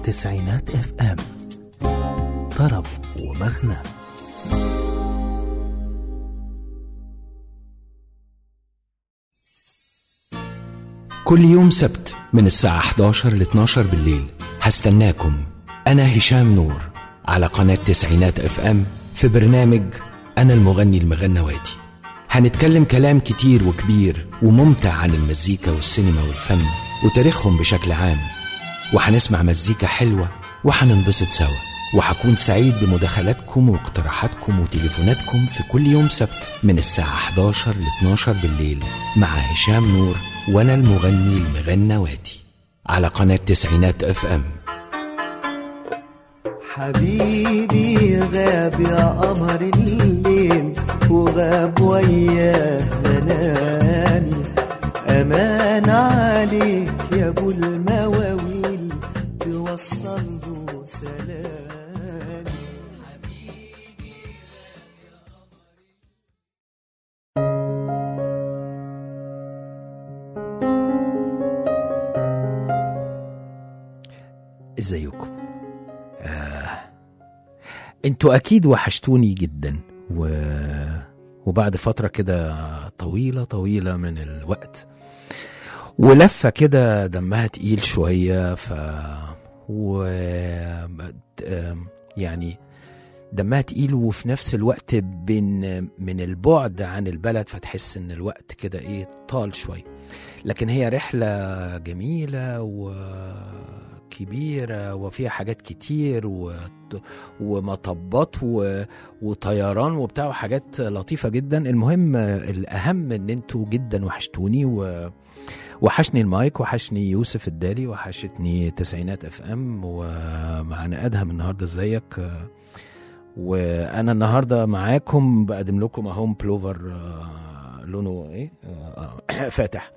تسعينات اف ام طرب ومغنى كل يوم سبت من الساعة 11 ل 12 بالليل هستناكم أنا هشام نور على قناة تسعينات اف ام في برنامج أنا المغني المغنواتي هنتكلم كلام كتير وكبير وممتع عن المزيكا والسينما والفن وتاريخهم بشكل عام وهنسمع مزيكا حلوة وهننبسط سوا وهكون سعيد بمداخلاتكم واقتراحاتكم وتليفوناتكم في كل يوم سبت من الساعة 11 ل 12 بالليل مع هشام نور وأنا المغني المغنواتي على قناة تسعينات اف ام حبيبي غاب يا قمر الليل وغاب وياه منامي أمان عليك يا أبو المواويل توصل له سلامي ازيكم آه. انتوا اكيد وحشتوني جدا و... وبعد فترة كده طويلة طويلة من الوقت ولفة كده دمها تقيل شوية ف و آم، يعني دمها تقيل وفي نفس الوقت بين من البعد عن البلد فتحس ان الوقت كده ايه طال شوية لكن هي رحلة جميلة وكبيرة وفيها حاجات كتير و... ومطبات و... وطيران وبتاع وحاجات لطيفة جدا المهم الأهم ان انتوا جدا وحشتوني و... وحشني المايك وحشني يوسف الدالي وحشتني تسعينات اف ام ومعانا ادهم النهارده ازيك وانا النهارده معاكم بقدم لكم اهو بلوفر آه، لونه ايه آه، آه، فاتح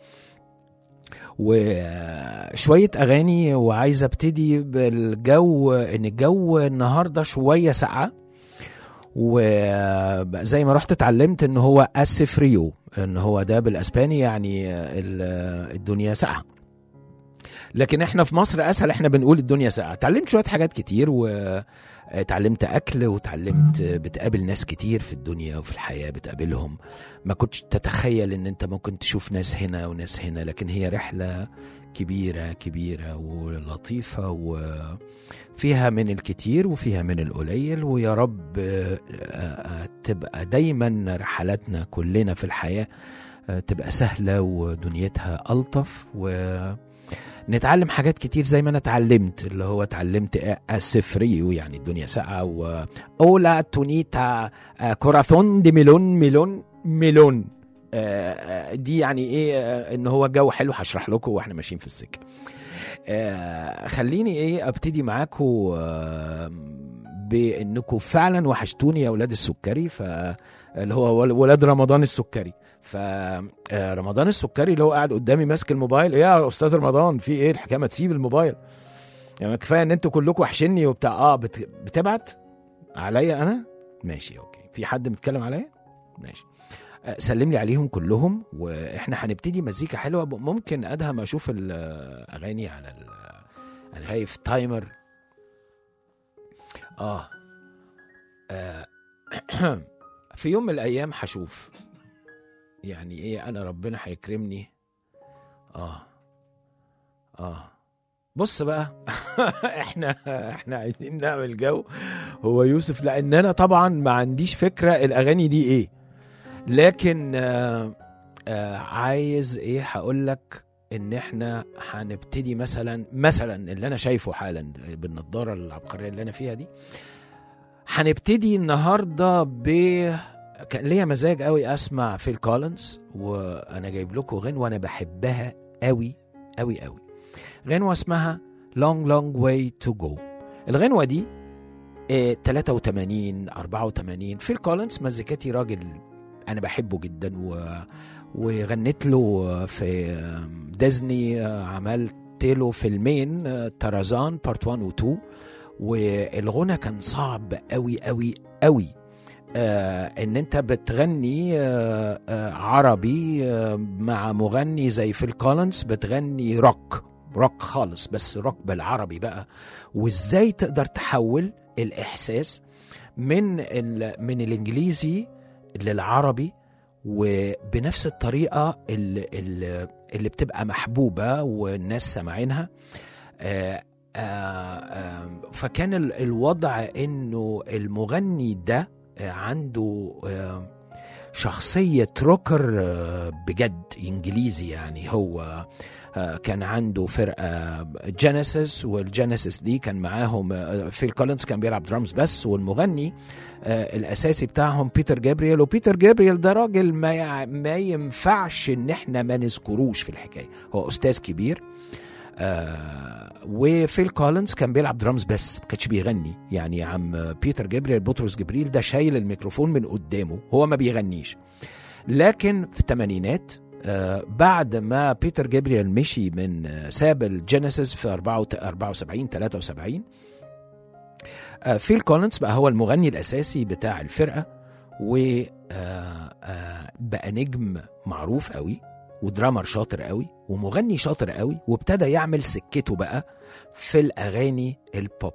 وشوية أغاني وعايز أبتدي بالجو إن الجو النهاردة شوية ساقعة وزي ما رحت اتعلمت إن هو أسفريو إن هو ده بالأسباني يعني ال- الدنيا ساقعة لكن احنا في مصر اسهل احنا بنقول الدنيا ساقعه اتعلمت شويه حاجات كتير واتعلمت اكل وتعلمت بتقابل ناس كتير في الدنيا وفي الحياه بتقابلهم ما كنتش تتخيل ان انت ممكن تشوف ناس هنا وناس هنا لكن هي رحله كبيره كبيره ولطيفه وفيها من الكتير وفيها من القليل ويا رب آه، آه، تبقى دايما رحلاتنا كلنا في الحياه آه، تبقى سهله ودنيتها الطف و نتعلم حاجات كتير زي ما انا اتعلمت اللي هو اتعلمت السفريو يعني الدنيا ساقعه و اولا تونيتا آه، كوراثون دي ميلون ميلون ميلون آه، آه، دي يعني ايه آه، ان هو جو حلو هشرح لكم واحنا ماشيين في السكه آه، خليني ايه ابتدي معاكم آه، بانكم فعلا وحشتوني يا اولاد السكري ف اللي هو ول- ولاد رمضان السكري ف آه، رمضان السكري اللي هو قاعد قدامي ماسك الموبايل ايه يا استاذ رمضان في ايه الحكايه ما تسيب الموبايل يعني كفايه ان انتوا كلكم وحشني وبتاع اه بت... بتبعت عليا انا ماشي اوكي في حد بيتكلم عليا ماشي آه، سلم لي عليهم كلهم واحنا هنبتدي مزيكا حلوه ممكن ادهم اشوف الاغاني على ال... انا شايف تايمر اه, آه. في يوم من الايام هشوف يعني ايه انا ربنا هيكرمني اه اه بص بقى احنا احنا عايزين نعمل جو هو يوسف لان انا طبعا ما عنديش فكره الاغاني دي ايه لكن آه آه عايز ايه هقول لك ان احنا هنبتدي مثلا مثلا اللي انا شايفه حالا بالنضاره العبقريه اللي انا فيها دي هنبتدي النهارده ب كان ليا مزاج قوي اسمع فيل كولينز وانا جايب لكم غنوه انا بحبها قوي قوي قوي غنوه اسمها لونج لونج واي تو جو الغنوه دي آه، 83 84 فيل كولينز مزيكاتي راجل انا بحبه جدا و وغنيت له في آم، ديزني آه، عملت له فيلمين آه، طرزان بارت 1 و 2 والغنى كان صعب قوي قوي قوي آه ان انت بتغني آه آه عربي آه مع مغني زي فيل كولينز بتغني روك روك خالص بس روك بالعربي بقى وازاي تقدر تحول الاحساس من ال من الانجليزي للعربي وبنفس الطريقه اللي, اللي, اللي بتبقى محبوبه والناس سامعينها آه، آه، آه، فكان ال- الوضع انه المغني ده آه، عنده آه، شخصية روكر آه، بجد انجليزي يعني هو آه، كان عنده فرقة جينيسيس والجينيسيس دي كان معاهم آه، فيل كولينز كان بيلعب درامز بس والمغني آه، الاساسي بتاعهم بيتر جابرييل وبيتر جابرييل ده راجل ما يع- ما ينفعش ان احنا ما نذكروش في الحكايه هو استاذ كبير آه وفيل كولينز كان بيلعب درامز بس ما كانش بيغني يعني يا عم بيتر جابرييل بطرس جبريل ده شايل الميكروفون من قدامه هو ما بيغنيش لكن في الثمانينات آه بعد ما بيتر جابرييل مشي من آه ساب الجينيسيس في 74 73 آه فيل كولينز بقى هو المغني الاساسي بتاع الفرقه و آه آه بقى نجم معروف قوي ودرامر شاطر قوي ومغني شاطر قوي وابتدى يعمل سكته بقى في الاغاني البوب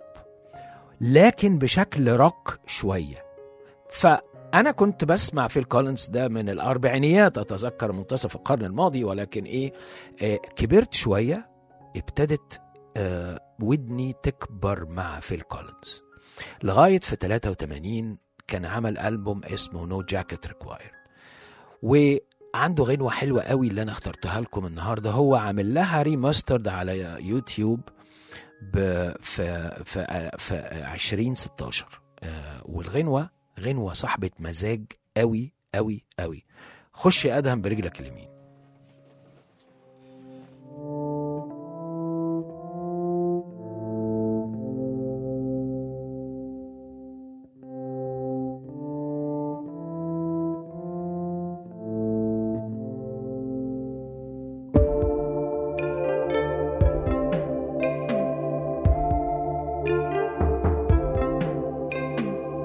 لكن بشكل روك شويه فانا كنت بسمع فيل كولينز ده من الاربعينيات اتذكر منتصف القرن الماضي ولكن ايه آه كبرت شويه ابتدت آه ودني تكبر مع فيل كولينز لغايه في 83 كان عمل ألبوم اسمه نو جاكيت ريكوايرد وعنده غنوة حلوة قوي اللي أنا اخترتها لكم النهاردة هو عامل لها ريماسترد على يوتيوب ب في في في 2016 آه، والغنوة غنوة صاحبة مزاج قوي قوي قوي خش يا أدهم برجلك اليمين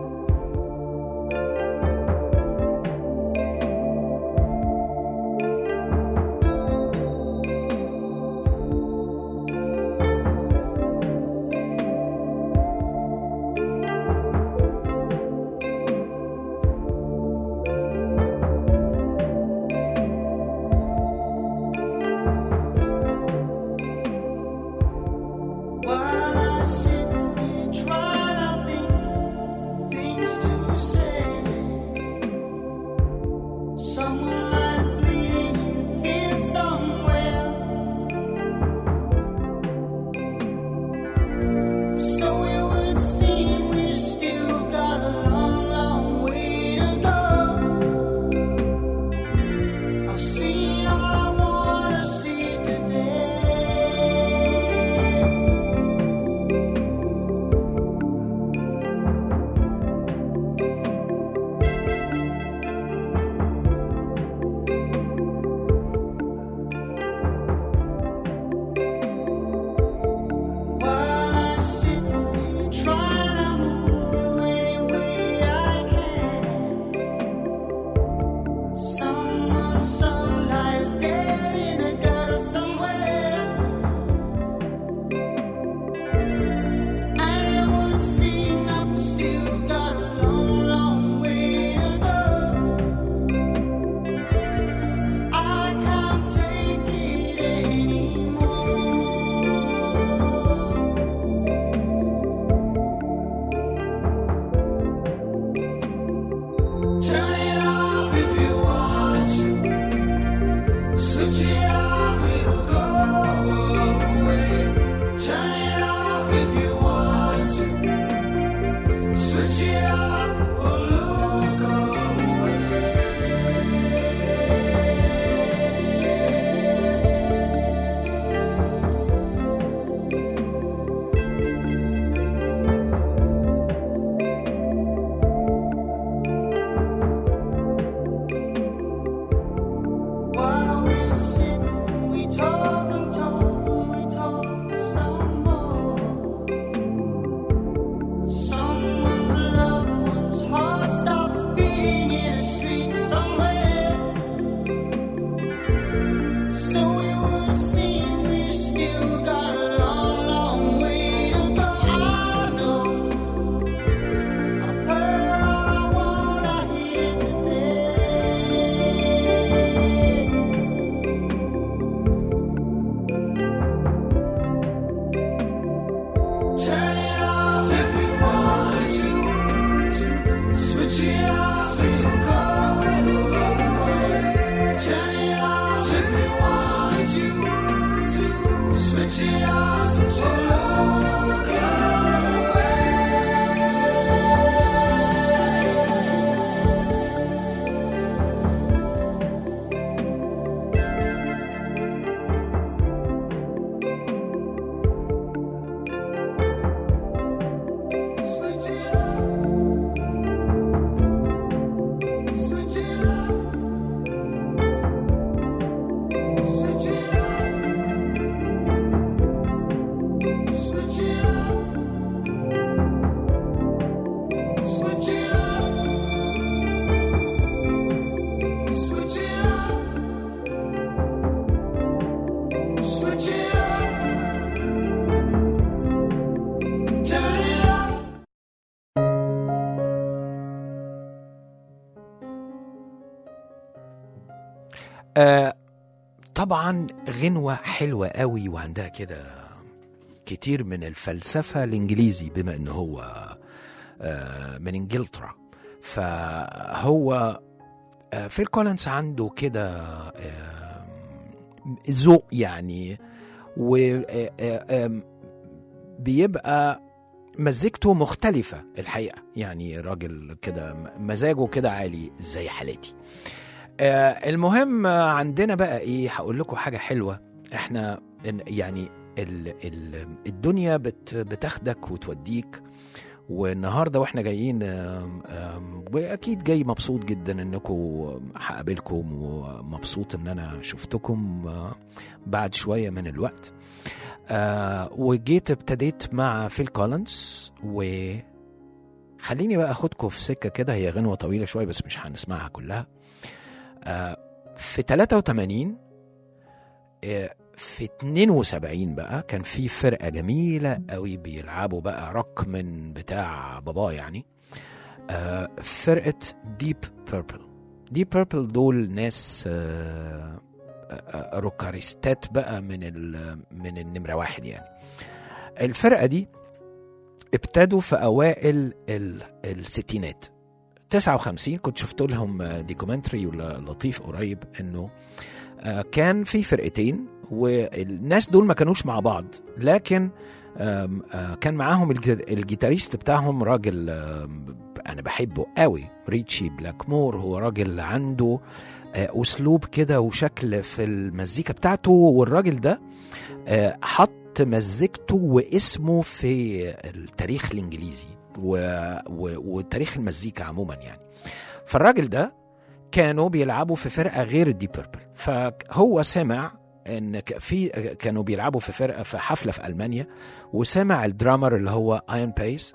Thank Switch it off, switch it off, gone away. Switch it off. Switch it off. Switch it off. Switch it off. Switch it off. Switch it off. Switch it off. Turn it off. آه طبعا غنوة حلوة قوي وعندها كده كتير من الفلسفة الإنجليزي بما إن هو آه من إنجلترا فهو آه فيل كولينز عنده كده آه ذوق يعني و آه، آه، آم، بيبقى مزيكته مختلفة الحقيقة يعني راجل كده مزاجه كده عالي زي حالتي آه المهم آه، عندنا بقى ايه هقول لكم حاجه حلوه احنا إن- يعني ال ال الدنيا بت بتاخدك وتوديك والنهارده واحنا جايين آم، آم، واكيد جاي مبسوط جدا انكم هقابلكم ومبسوط ان انا شفتكم آه، بعد شويه من الوقت آه وجيت ابتديت مع فيل كولينز و خليني بقى اخدكم في سكه كده هي غنوه طويله شويه بس مش هنسمعها كلها آه، في 83 آه، في 72 بقى كان في فرقة جميلة قوي بيلعبوا بقى روك من بتاع بابا يعني آه، فرقة ديب بيربل ديب بيربل دول ناس آه، آه، آه، روكاريستات بقى من ال- من النمرة واحد يعني الفرقة دي ابتدوا في أوائل ال- الستينات 59 كنت شفت لهم ديكومنتري لطيف قريب انه آه، كان في فرقتين والناس دول ما كانوش مع بعض لكن آم، آه، كان معاهم الج- الجيتاريست بتاعهم راجل آم، انا بحبه قوي ريتشي بلاكمور هو راجل عنده آه، اسلوب كده وشكل في المزيكا بتاعته والراجل ده آه، حط مزيكته واسمه في التاريخ الانجليزي و... و... وتاريخ المزيكا عموما يعني فالراجل ده كانوا بيلعبوا في فرقه غير الدي بيربل فهو سمع ان ك- في كانوا بيلعبوا في فرقه في حفله في المانيا وسمع الدرامر اللي هو اين بيس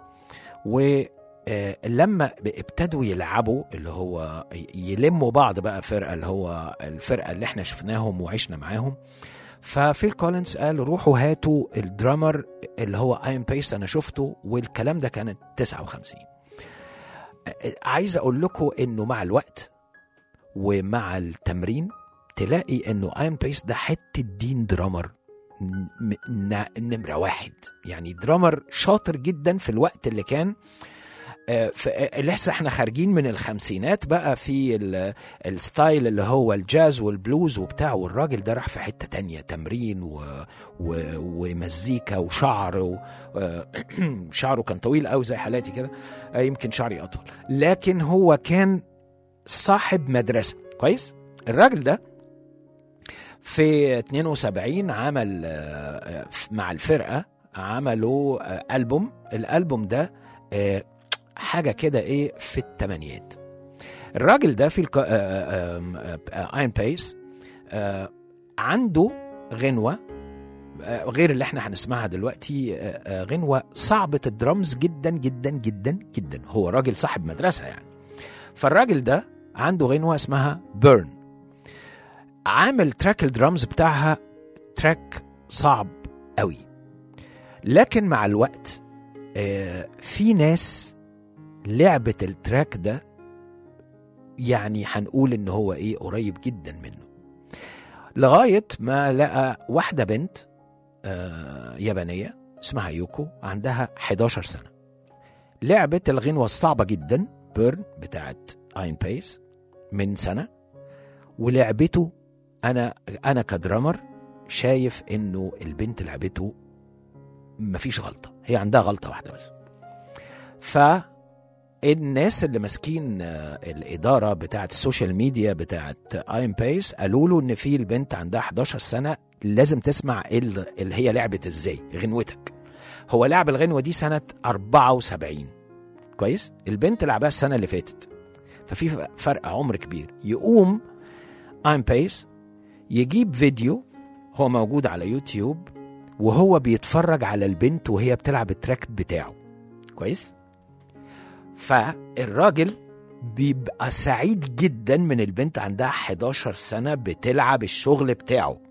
ولما ابتدوا يلعبوا اللي هو ي- يلموا بعض بقى فرقه اللي هو الفرقه اللي احنا شفناهم وعشنا معاهم ففيل كولينز قال روحوا هاتوا الدرامر اللي هو اين بيس انا شفته والكلام ده كانت 59 عايز اقول لكم انه مع الوقت ومع التمرين تلاقي انه اين بيس ده حته دين درامر ن- ن- نمره واحد يعني درامر شاطر جدا في الوقت اللي كان آه، في- آه، لسه احنا خارجين من الخمسينات بقى في ال- الستايل اللي هو الجاز والبلوز وبتاع والراجل ده راح في حتة تانية تمرين و... و... ومزيكا وشعر و... آه، شعره كان طويل قوي زي حالاتي كده آه، يمكن شعري اطول لكن هو كان صاحب مدرسة كويس الراجل ده في 72 عمل آه، آه، مع الفرقة عملوا آه، ألبوم الألبوم ده آه، حاجة كده إيه في التمانيات الراجل ده في الك... اين بيس عنده غنوة آه، غير اللي احنا هنسمعها دلوقتي آه، آه، غنوة صعبة الدرمز جدا جدا جدا جدا هو راجل صاحب مدرسة يعني فالراجل ده عنده غنوة اسمها بيرن عامل تراك الدرامز بتاعها تراك صعب قوي لكن مع الوقت آه، في ناس لعبت التراك ده يعني هنقول ان هو ايه قريب جدا منه لغاية ما لقى واحدة بنت آه يابانية اسمها يوكو عندها 11 سنة لعبت الغنوة الصعبة جدا بيرن بتاعت اين بيس من سنة ولعبته انا انا كدرامر شايف انه البنت لعبته مفيش غلطه هي عندها غلطه واحده بس فالناس اللي ماسكين آه، الاداره بتاعه السوشيال ميديا بتاعه ايم بيس قالوا له ان في البنت عندها 11 سنه لازم تسمع ال- اللي هي لعبه ازاي غنوتك هو لعب الغنوه دي سنه 74 كويس البنت لعبها السنه اللي فاتت ففي فرق عمر كبير يقوم ايم بيس يجيب فيديو هو موجود على يوتيوب وهو بيتفرج على البنت وهي بتلعب التراك بتاعه كويس فالراجل بيبقى سعيد جدا من البنت عندها 11 سنة بتلعب الشغل بتاعه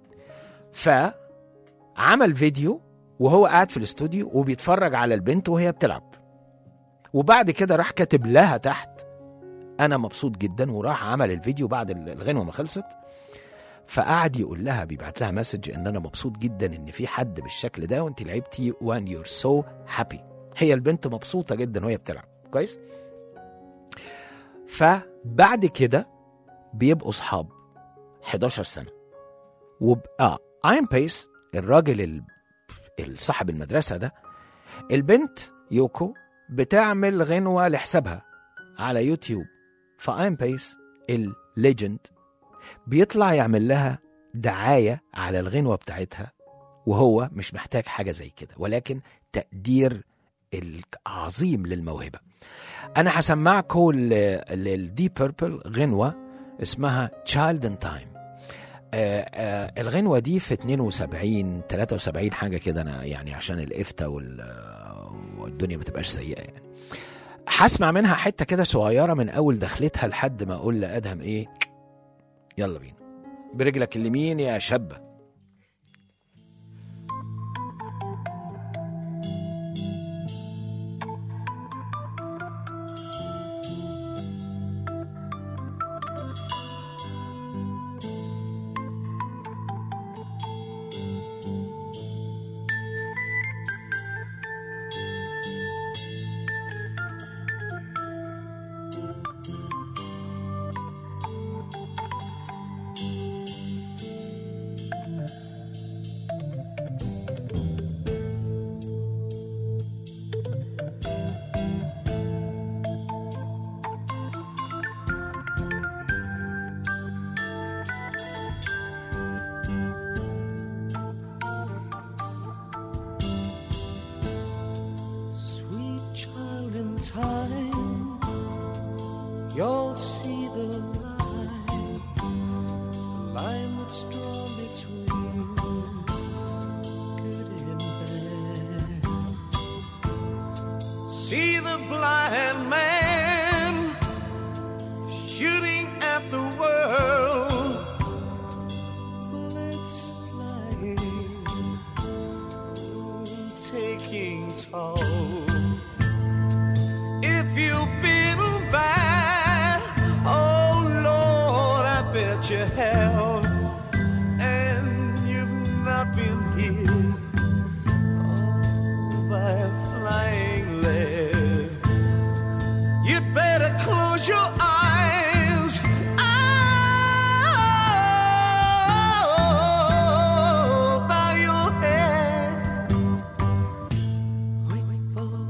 فعمل فيديو وهو قاعد في الاستوديو وبيتفرج على البنت وهي بتلعب وبعد كده راح كاتب لها تحت انا مبسوط جدا وراح عمل الفيديو بعد الغنوه ما خلصت فقعد يقول لها بيبعت لها مسج ان انا مبسوط جدا ان في حد بالشكل ده وانت لعبتي وان يور سو هابي هي البنت مبسوطه جدا وهي بتلعب كويس فبعد كده بيبقوا صحاب 11 سنه وبقى اين بيس الراجل ال- صاحب المدرسه ده البنت يوكو بتعمل غنوه لحسابها على يوتيوب فاين بيس الليجند بيطلع يعمل لها دعايه على الغنوه بتاعتها وهو مش محتاج حاجه زي كده ولكن تقدير العظيم للموهبه انا هسمعكم للدي بيربل غنوه اسمها تشايلد ان تايم الغنوه دي في 72 73 حاجه كده انا يعني عشان الافتة وال- والدنيا ما تبقاش سيئه يعني هسمع منها حته كده صغيره من اول دخلتها لحد ما اقول لادهم ايه يلا بينا برجلك اليمين يا شابه Sweet child in time, you'll see the line, the line that's drawn between good and bad. See the blind man shooting at the world, bullets flying taking toll. If you've been bad, oh Lord, I bet you have, and you've not been hit oh, by a flying lead. You'd better close your eyes. Oh, bow your head. Wait for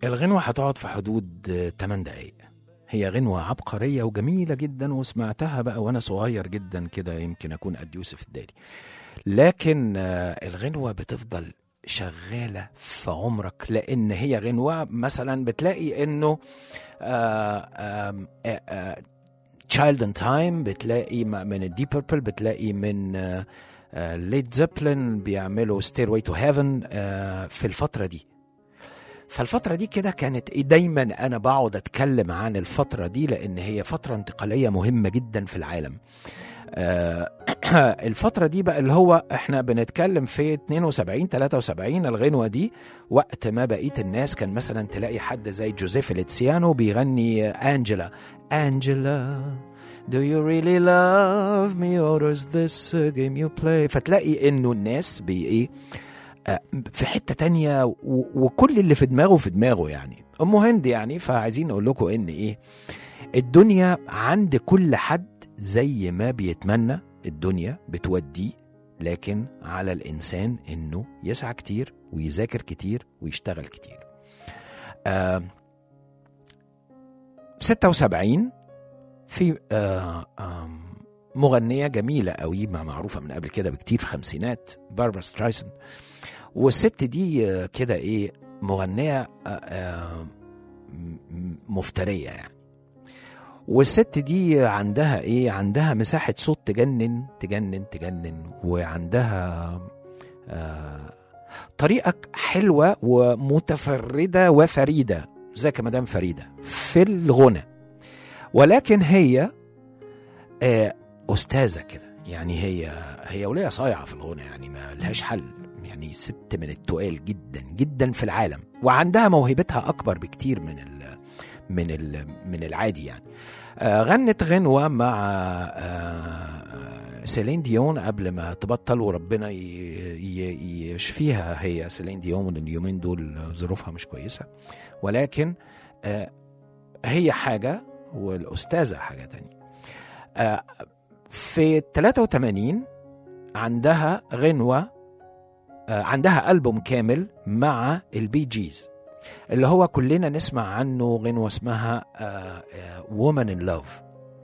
الغنوة هتقعد في حدود آه، 8 دقايق هي غنوة عبقرية وجميلة جدا وسمعتها بقى وأنا صغير جدا كده يمكن أكون قد يوسف الدالي لكن آه، الغنوة بتفضل شغالة في عمرك لأن هي غنوة مثلا بتلاقي إنه تشايلد ان تايم بتلاقي م- من الديب بيربل بتلاقي من ليد زيبلين بيعملوا ستير تو هيفن في الفترة دي فالفترة دي كده كانت إيه دايما أنا بقعد أتكلم عن الفترة دي لأن هي فترة انتقالية مهمة جدا في العالم آه، الفترة دي بقى اللي هو احنا بنتكلم في 72 73 الغنوة دي وقت ما بقية الناس كان مثلا تلاقي حد زي جوزيف ليتسيانو بيغني أنجلا أنجلا Do you really love me or is this a game you play فتلاقي انه الناس بي ايه آه، في حتة تانية و- وكل اللي في دماغه في دماغه يعني أم هند يعني فعايزين نقول لكم إن إيه الدنيا عند كل حد زي ما بيتمنى الدنيا بتوديه لكن على الإنسان إنه يسعى كتير ويذاكر كتير ويشتغل كتير آه 76 في آه آم، مغنية جميلة قوي ما معروفة من قبل كده بكتير في الخمسينات باربرا سترايسن والست دي آه، كده ايه مغنية آه، آه، م- م- مفترية يعني والست دي عندها ايه عندها مساحة صوت تجنن تجنن تجنن وعندها آه طريقة حلوة ومتفردة وفريدة زي مدام فريدة في الغنى ولكن هي آه أستاذة كده يعني هي هي ولية صايعة في الغنى يعني ما لهاش حل يعني ست من التقال جدا جدا في العالم وعندها موهبتها أكبر بكتير من ال من ال من العادي يعني آه غنت غنوة مع آه سيلين ديون قبل ما تبطل وربنا ي- ي- يشفيها هي سيلين ديون اليومين دول ظروفها مش كويسة ولكن آه هي حاجة والأستاذة حاجة تانية آه في 83 عندها غنوة آه عندها ألبوم كامل مع البي جيز اللي هو كلنا نسمع عنه غنوة اسمها وومن ان لاف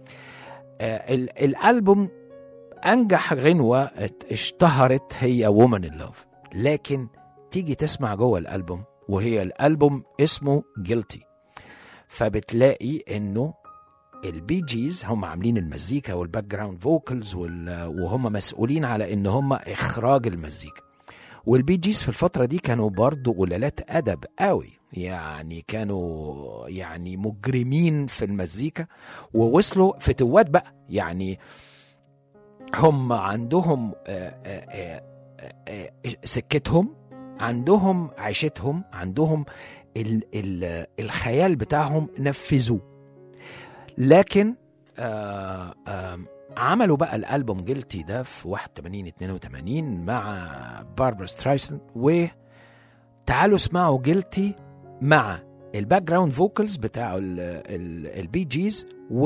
الألبوم أنجح غنوة ات- اشتهرت هي وومن ان لاف لكن تيجي تسمع جوه الألبوم وهي الألبوم اسمه جيلتي فبتلاقي انه البي جيز هم عاملين المزيكا والباك جراوند فوكلز وهم مسؤولين على ان هم اخراج المزيكا والبي جيز في الفتره دي كانوا برضو قلالات ادب قوي يعني كانوا يعني مجرمين في المزيكا ووصلوا فتوات بقى يعني هم عندهم آه، آه، آه، آه، سكتهم عندهم عيشتهم عندهم ال ال الخيال بتاعهم نفذوه لكن آه آه عملوا بقى الالبوم جلتي ده في 81 82 مع باربرا سترايسن وتعالوا اسمعوا جلتي مع الباك جراوند فوكلز بتاع البي جيز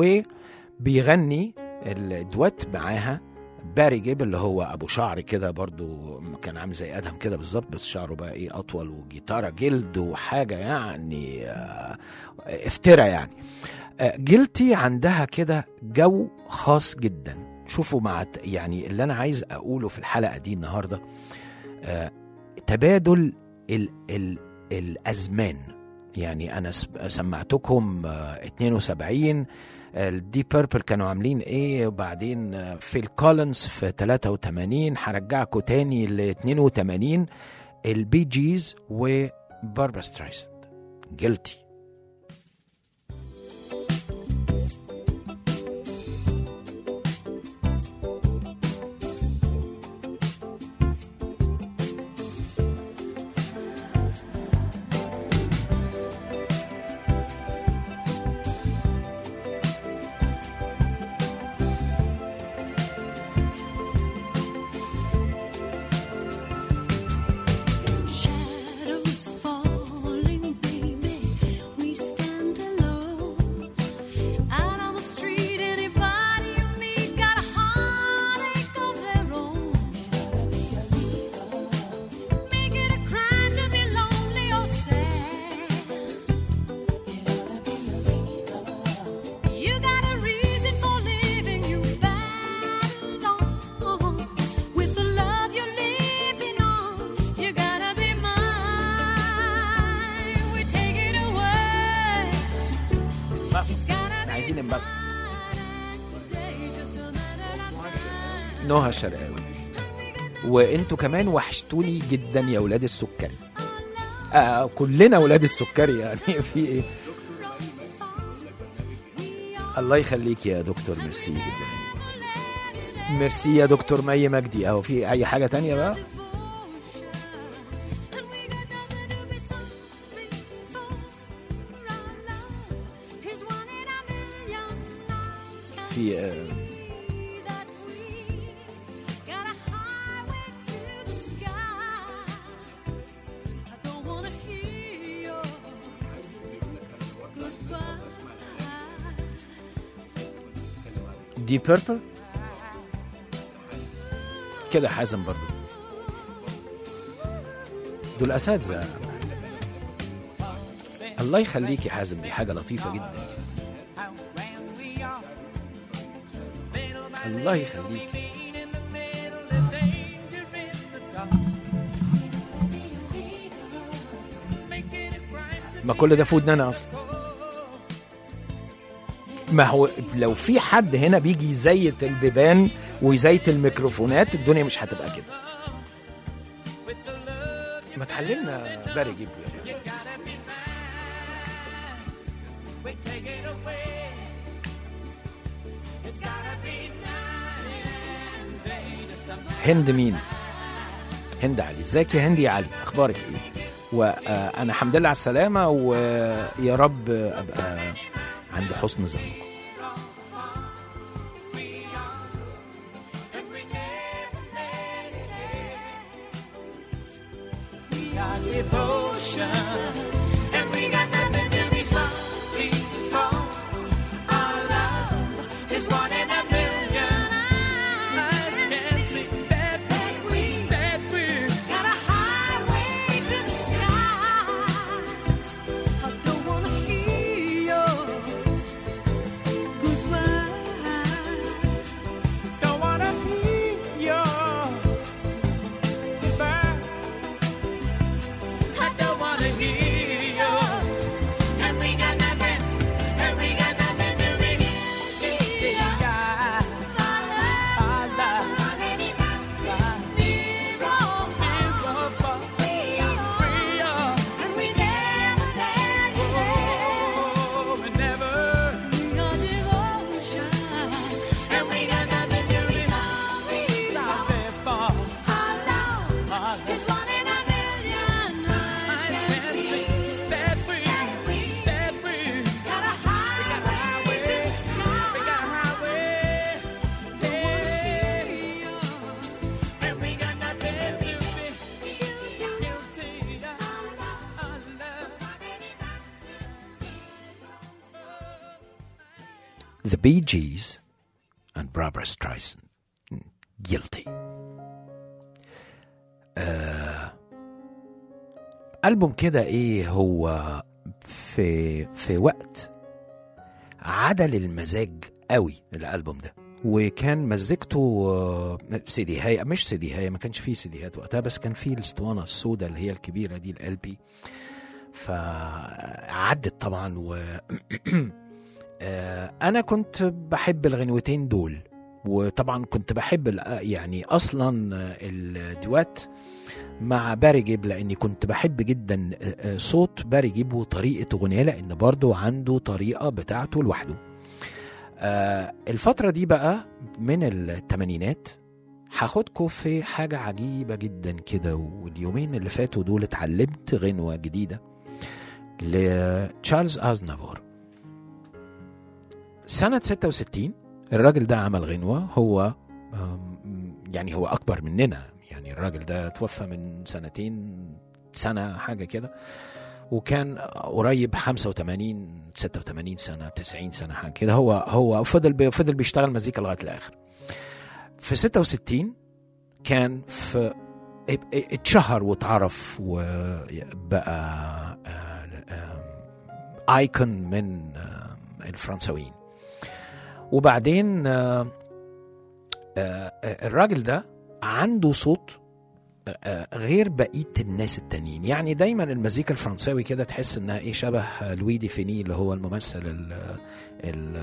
وبيغني الدوات معاها باري جيب اللي هو ابو شعر كده برضو كان عامل زي ادهم كده بالظبط بس شعره بقى ايه اطول وجيتاره جلد وحاجه يعني آه، افترا يعني آه، جلتي عندها كده جو خاص جدا شوفوا مع ت- يعني اللي انا عايز اقوله في الحلقه دي النهارده آه، تبادل ال ال الازمان يعني انا س- سمعتكم آه، 72 الدي بيربل كانوا عاملين ايه وبعدين آه، فيل كولينز في 83 هرجعكم تاني ل 82 البي جيز وباربرا سترايسند جلتي Shadows falling, baby. عايزين ننبسط نهى الشرقاوي وانتوا كمان وحشتوني جدا يا ولاد السكري آه كلنا ولاد السكري يعني في ايه الله يخليك يا دكتور ميرسي جدا ميرسي يا دكتور مي مجدي اهو في اي حاجه تانية بقى في آه، دي بيربل كده حازم برضو دول اساتذه الله يخليك يا حازم دي حاجه لطيفه جدا الله يخليك ما كل ده في ودننا انا اصلا ما هو لو في حد هنا بيجي يزيت البيبان ويزيت الميكروفونات الدنيا مش هتبقى كده ما تعلمنا باري جيب هند مين هند علي ازيك يا هند يا علي اخبارك ايه وانا الحمد لله على السلامه ويا رب ابقى عند حسن ظنكم devotion, and we got nothing to be sorry for. Our love is one in a million. Eyes can't see that we, that we got a highway to the sky. I don't wanna hear your goodbye. Don't wanna hear your goodbye. I don't wanna hear you. And we got nothing, and we got nothing to reveal. Our love, our love, and we never let you go. We never. And we got nothing to be sorry for. Our love is one in a million. Eyes can't see that we, that we got a highway to the sky. We got a highway, yeah. And we got nothing to be guilty of. Our The Bee Gees and Barbara Streisand. Guilty. آه ألبوم كده إيه هو في في وقت عدل المزاج قوي الألبوم ده وكان مزجته آه، سيدي هاي مش سيدي هاي ما كانش فيه سيديهات وقتها بس كان فيه الاسطوانة السوداء اللي هي الكبيرة دي ال بي فعدت طبعا و آه، انا كنت بحب الغنوتين دول وطبعا كنت بحب ال- يعني اصلا آه، الدوات مع باري جيب لاني كنت بحب جدا آه، آه، صوت باري جيب وطريقه اغنيه لان برضو عنده طريقه بتاعته لوحده آه، الفتره دي بقى من الثمانينات هاخدكم في حاجه عجيبه جدا كده واليومين اللي فاتوا دول اتعلمت غنوه جديده لتشارلز ازنافور سنة 66 الراجل ده عمل غنوة هو آم، يعني هو أكبر مننا يعني الراجل ده توفى من سنتين سنة حاجة كده وكان قريب 85 86 سنة 90 سنة حاجة كده هو هو فضل بي- فضل بيشتغل مزيكا لغاية الآخر في 66 كان في اتشهر واتعرف وبقى ايكون من آه، الفرنساويين وبعدين آه، آه، الراجل ده عنده صوت آه، غير بقيه الناس التانيين يعني دايما المزيكا الفرنساوي كده تحس انها ايه شبه لوي دي فيني اللي هو الممثل ال ال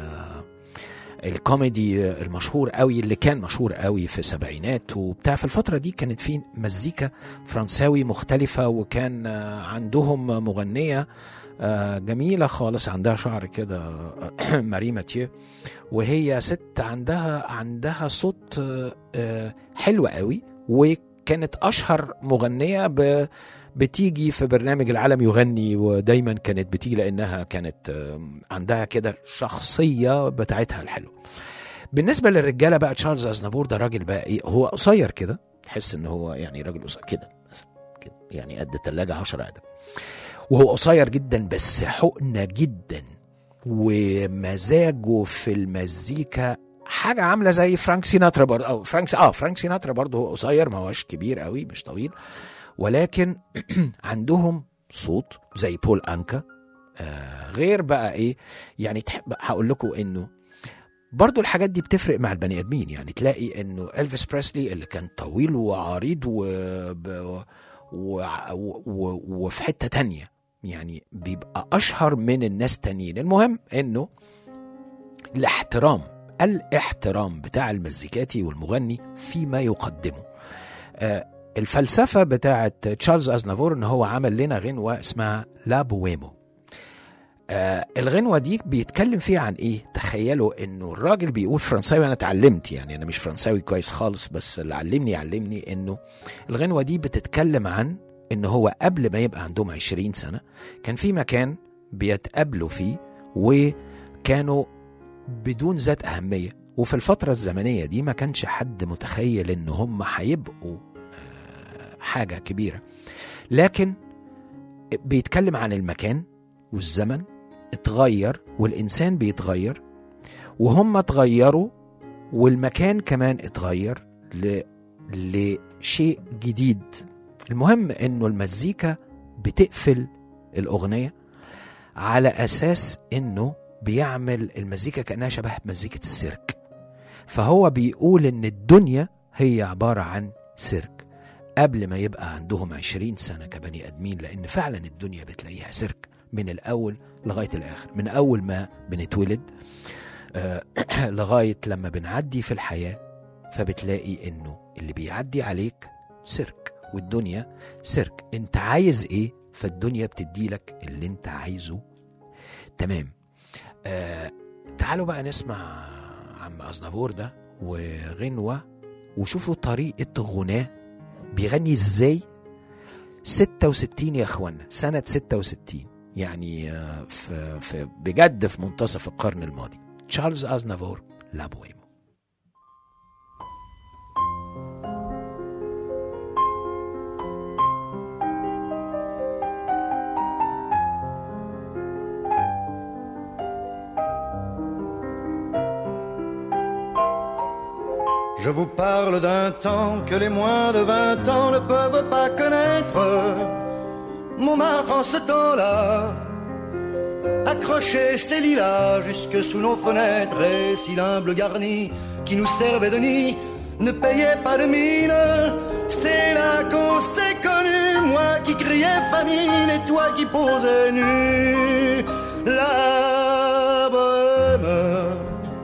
الكوميدي المشهور قوي اللي كان مشهور قوي في السبعينات وبتاع في الفتره دي كانت في مزيكا فرنساوي مختلفه وكان آه، عندهم مغنيه آه، جميله خالص عندها شعر كده آه، ماري ماتيو وهي ست عندها عندها صوت آه، آه، حلو قوي وكانت اشهر مغنيه ب بتيجي في برنامج العالم يغني ودايما كانت بتيجي لانها كانت آم، عندها كده شخصيه بتاعتها الحلوه بالنسبه للرجاله بقى تشارلز ازنافور ده راجل بقى ايه هو قصير كده تحس ان هو يعني راجل قصير كده مثلا كده يعني قد الثلاجه 10 قدم وهو قصير جدا بس حقنه جدا ومزاجه في المزيكا حاجه عامله زي فرانك سيناترا برضه او فرانك اه فرانك سيناترا برضه هو قصير ما هوش كبير قوي مش طويل ولكن عندهم صوت زي بول انكا آه غير بقى ايه يعني تحب هقول لكم انه برضو الحاجات دي بتفرق مع البني ادمين يعني تلاقي انه الفيس بريسلي اللي كان طويل وعريض و... ب... و... و... و... وفي حته تانية يعني بيبقى اشهر من الناس تانيين المهم انه الاحترام الاحترام بتاع المزيكاتي والمغني فيما يقدمه آه الفلسفه بتاعت تشارلز ازنافور ان هو عمل لنا غنوه اسمها لا بويمو آه الغنوه دي بيتكلم فيها عن ايه تخيلوا انه الراجل بيقول فرنساوي انا اتعلمت يعني انا مش فرنساوي كويس خالص بس اللي علمني علمني انه الغنوه دي بتتكلم عن ان هو قبل ما يبقى عندهم 20 سنه كان في مكان بيتقابلوا فيه وكانوا بدون ذات اهميه وفي الفتره الزمنيه دي ما كانش حد متخيل ان هم هيبقوا آه، حاجه كبيره لكن بيتكلم عن المكان والزمن اتغير والانسان بيتغير وهم اتغيروا والمكان كمان اتغير ل... لشيء جديد المهم انه المزيكا بتقفل الاغنيه على اساس انه بيعمل المزيكا كانها شبه مزيكه السيرك فهو بيقول ان الدنيا هي عباره عن سيرك قبل ما يبقى عندهم عشرين سنة كبني أدمين لأن فعلا الدنيا بتلاقيها سيرك من الأول لغاية الآخر من أول ما بنتولد آه، لغاية لما بنعدي في الحياة فبتلاقي إنه اللي بيعدي عليك سيرك والدنيا سيرك أنت عايز إيه فالدنيا بتديلك اللي أنت عايزه تمام آه تعالوا بقى نسمع عم أزنافور ده وغنوة وشوفوا طريقة غناه بيغني ازاي 66 يا اخوانا سنة 66 يعني آه، في, في بجد في منتصف القرن الماضي تشارلز ازنافور لا بويمو Je vous parle d'un temps que les moins de vingt ans ne peuvent pas connaître. Montmartre en ce temps-là accrochait ses lilas jusque sous nos fenêtres et si l'humble garni qui nous servait de nid ne payait pas de mine. C'est là qu'on s'est connu, moi qui criais famine et toi qui posais nu. La bohème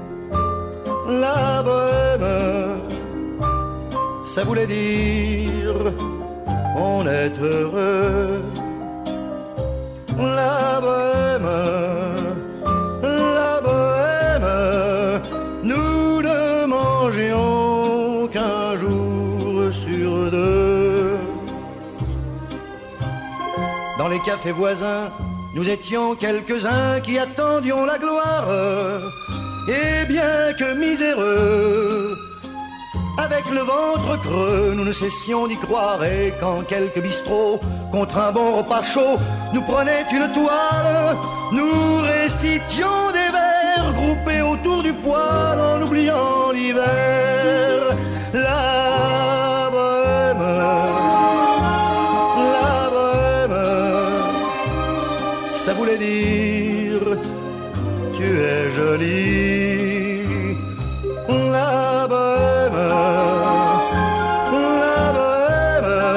la bohème, ça voulait dire on est heureux. La bohème, la bohème, nous ne mangions qu'un jour sur deux. Dans les cafés voisins, nous étions quelques-uns qui attendions la gloire. Et bien que miséreux, avec le ventre creux, nous ne cessions d'y croire. Et quand quelques bistrots, contre un bon repas chaud, nous prenaient une toile, nous récitions des vers groupés autour du poêle en oubliant l'hiver. La bohème, la bohème, ça voulait dire tu es jolie. La bohème, la bohème,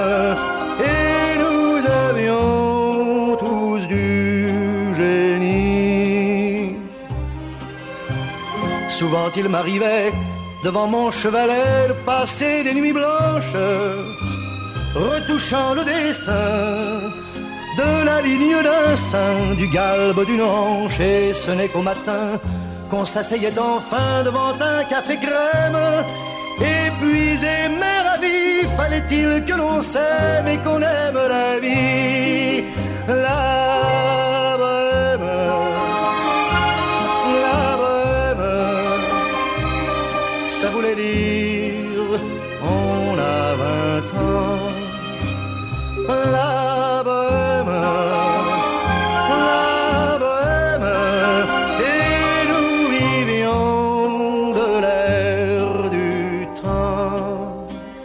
souvent il m'arrivait devant mon chevalet de passer des nuits blanches, retouchant le dessin de la ligne d'un sein, du galbe d'une hanche, et ce n'est qu'au matin qu'on s'asseyait enfin devant un café crème. Épuisé mais ravi, fallait-il que l'on s'aime et qu'on aime la vie, la bohème, la bohème. Ça voulait dire on a vingt ans, la bohème, la bohème, et nous vivions de l'air du temps.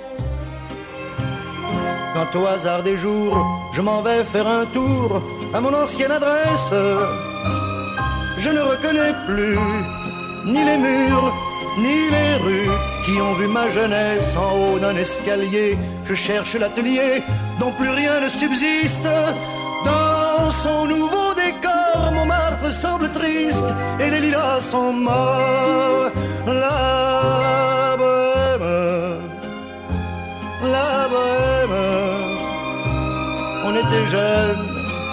Quand au hasard des jours, je m'en vais faire un tour à mon ancienne adresse, je ne reconnais plus ni les murs, ni les rues qui ont vu ma jeunesse en haut d'un escalier. Je cherche l'atelier dont plus rien ne subsiste. Dans son nouveau décor, Montmartre semble triste et les lilas sont morts. La bohème, la bohème, on était jeunes,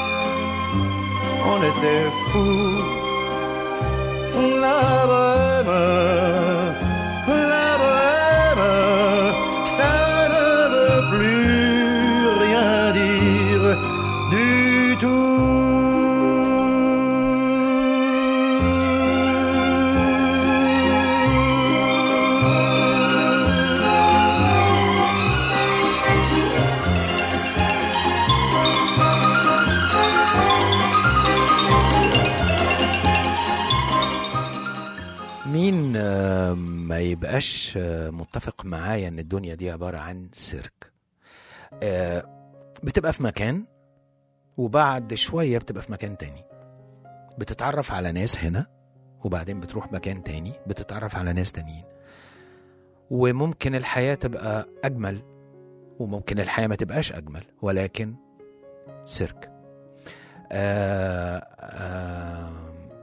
on était fous. La bohème, la bohème, ça ne veut plus rien dire du tout. مين آه، ما يبقاش آه، متفق معايا ان الدنيا دي عبارة عن سيرك آه، بتبقى في مكان وبعد شوية بتبقى في مكان تاني بتتعرف على ناس هنا وبعدين بتروح مكان تاني بتتعرف على ناس تانيين وممكن الحياة تبقى أجمل وممكن الحياة ما تبقاش أجمل ولكن سيرك آه آه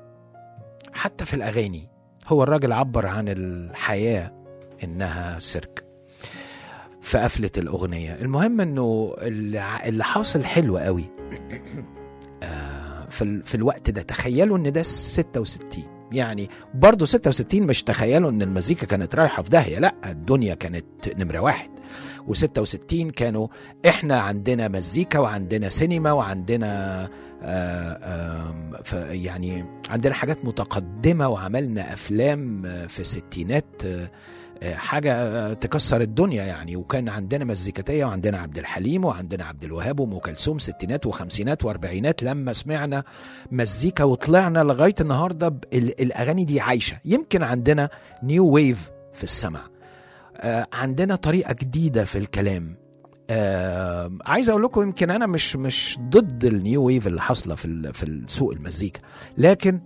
حتى في الأغاني هو الراجل عبر عن الحياة إنها سيرك في قفلة الأغنية المهم إنه اللي ع- اللي حاصل حلو قوي آه، في, ال- في الوقت ده تخيلوا إن ده 66 يعني برضه 66 مش تخيلوا إن المزيكا كانت رايحة في داهية لا الدنيا كانت نمرة واحد و66 كانوا إحنا عندنا مزيكا وعندنا سينما وعندنا آه، آم، ف- يعني عندنا حاجات متقدمة وعملنا أفلام آه، في الستينات آه، آه، حاجة آه، تكسر الدنيا يعني وكان عندنا مزيكتية وعندنا عبد الحليم وعندنا عبد الوهاب وأم كلثوم ستينات وخمسينات وأربعينات لما سمعنا مزيكا وطلعنا لغاية النهاردة ب- ال- الأغاني دي عايشة يمكن عندنا نيو ويف في السمع آه، عندنا طريقة جديدة في الكلام آه عايز اقول لكم يمكن انا مش مش ضد النيو ويف اللي حاصله في ال- في السوق المزيكا لكن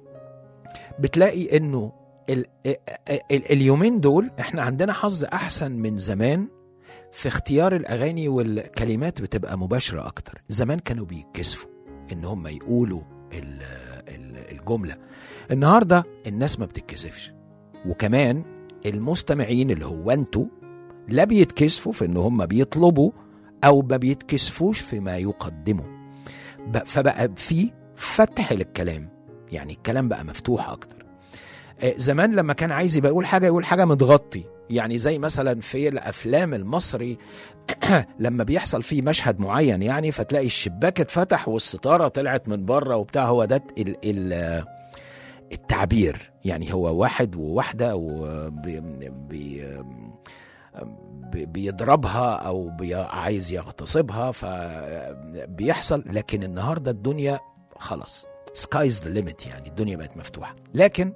بتلاقي انه ال ال ال اليومين دول احنا عندنا حظ احسن من زمان في اختيار الاغاني والكلمات بتبقى مباشره اكتر زمان كانوا بيتكسفوا ان هم يقولوا ال ال الجمله النهارده الناس ما بتتكسفش وكمان المستمعين اللي هو انتوا لا بيتكسفوا في ان هم بيطلبوا او ما بيتكسفوش فيما يقدموا ب- فبقى في فتح للكلام يعني الكلام بقى مفتوح اكتر آه، زمان لما كان عايز يبقى يقول حاجه يقول حاجه متغطي يعني زي مثلا في الافلام المصري لما بيحصل فيه مشهد معين يعني فتلاقي الشباك اتفتح والستاره طلعت من بره وبتاع هو ده ال ال التعبير يعني هو واحد وواحده وبي بي بي- بيضربها او بي عايز يغتصبها فبيحصل لكن النهارده الدنيا خلاص سكايز ذا ليميت يعني الدنيا بقت مفتوحه لكن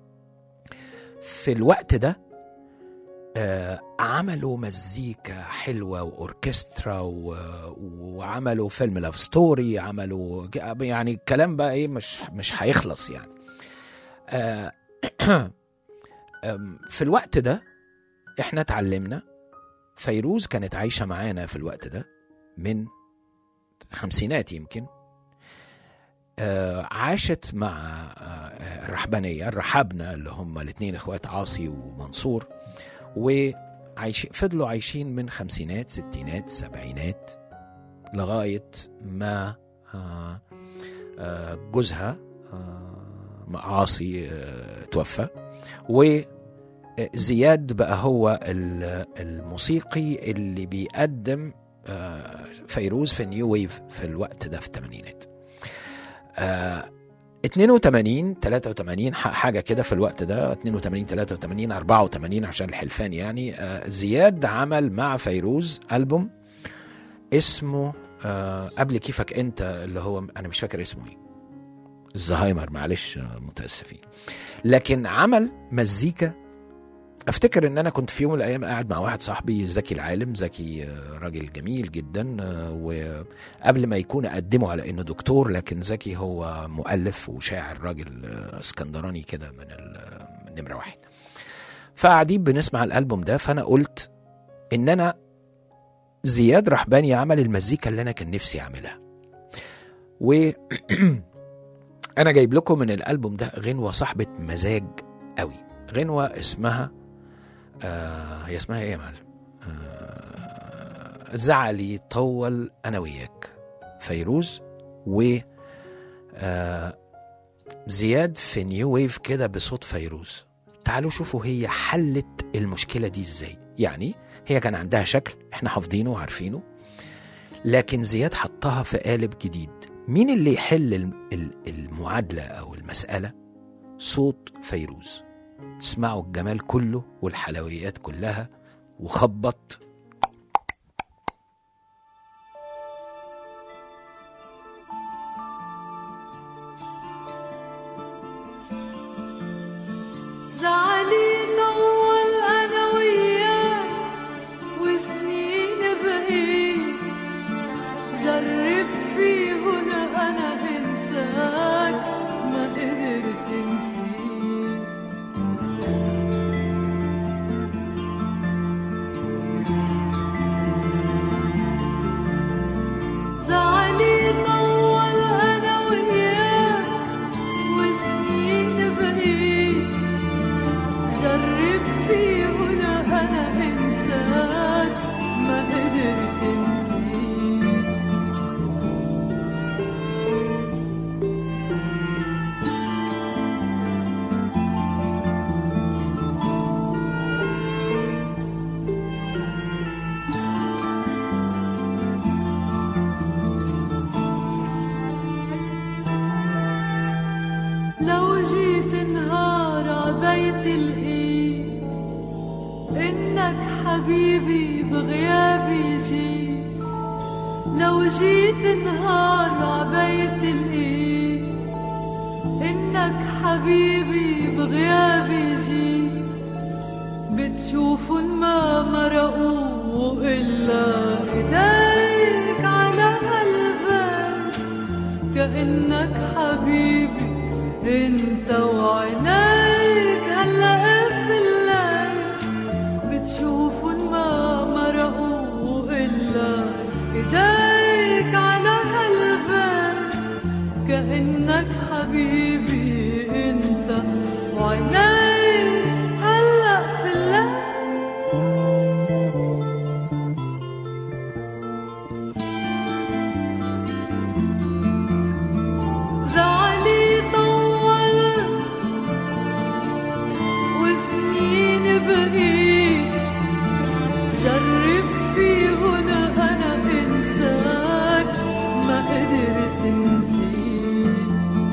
في الوقت ده آه عملوا مزيكا حلوه واوركسترا و... وعملوا فيلم لاف ستوري عملوا يعني الكلام بقى ايه مش مش هيخلص يعني آه آم، في الوقت ده احنا اتعلمنا فيروز كانت عايشة معانا في الوقت ده من خمسينات يمكن آه، عاشت مع آه، الرحبانية الرحابنة اللي هم الاثنين اخوات عاصي ومنصور وعايش فضلوا عايشين من خمسينات ستينات سبعينات لغاية ما آه، آه، جوزها آه، عاصي آه، توفى وزياد بقى هو ال- الموسيقي اللي بيقدم آه، فيروز في نيو ويف في الوقت ده في الثمانينات آه 82 83 ح- حاجه كده في الوقت ده 82 83 84 عشان الحلفان يعني آه زياد عمل مع فيروز البوم اسمه آه قبل كيفك انت اللي هو انا مش فاكر اسمه ايه الزهايمر معلش آه، متاسفين لكن عمل مزيكا افتكر ان انا كنت في يوم من الايام قاعد مع واحد صاحبي زكي العالم زكي آه، راجل جميل جدا آه، وقبل ما يكون اقدمه على انه دكتور لكن زكي هو مؤلف وشاعر راجل آه، اسكندراني كده من ال- من نمره واحد فقاعدين بنسمع الالبوم ده فانا قلت ان انا زياد رحباني عمل المزيكا اللي انا كان نفسي اعملها و انا جايب لكم من الالبوم ده غنوه صاحبه مزاج قوي غنوه اسمها آه هي اسمها ايه يا معلم آه زعلي طول انا وياك فيروز و آه زياد في نيو ويف كده بصوت فيروز تعالوا شوفوا هي حلت المشكله دي ازاي يعني هي كان عندها شكل احنا حافظينه وعارفينه لكن زياد حطها في قالب جديد مين اللي يحل الم- ال- المعادله او المساله صوت فيروز اسمعوا الجمال كله والحلويات كلها وخبط زعلي طول انا وياك وسنين بقيت جرب فيه هنا انا انساك ما قدرت نسيت زعلي طول انا وياك وسنين بقيت جرب فيه هنا انا انساك ما قدرت نسيت لو جيت نهار عبيت الايد انك حبيبي بغيابي جيت لو جيت نهار عبيت الايد انك حبيبي بغيابي جيت بتشوفن ما مرقوا الا ايديك على قلبك كأنك حبيبي انت وعينيك هلا في الليل بتشوفن ما مرقوا الا ايديك على قلبك كأنك حبيبي انت وعينيك هلا في الليل زعلي طول وسنين بقيت جرب فيه هنا انا انساك ما قدرت نسيت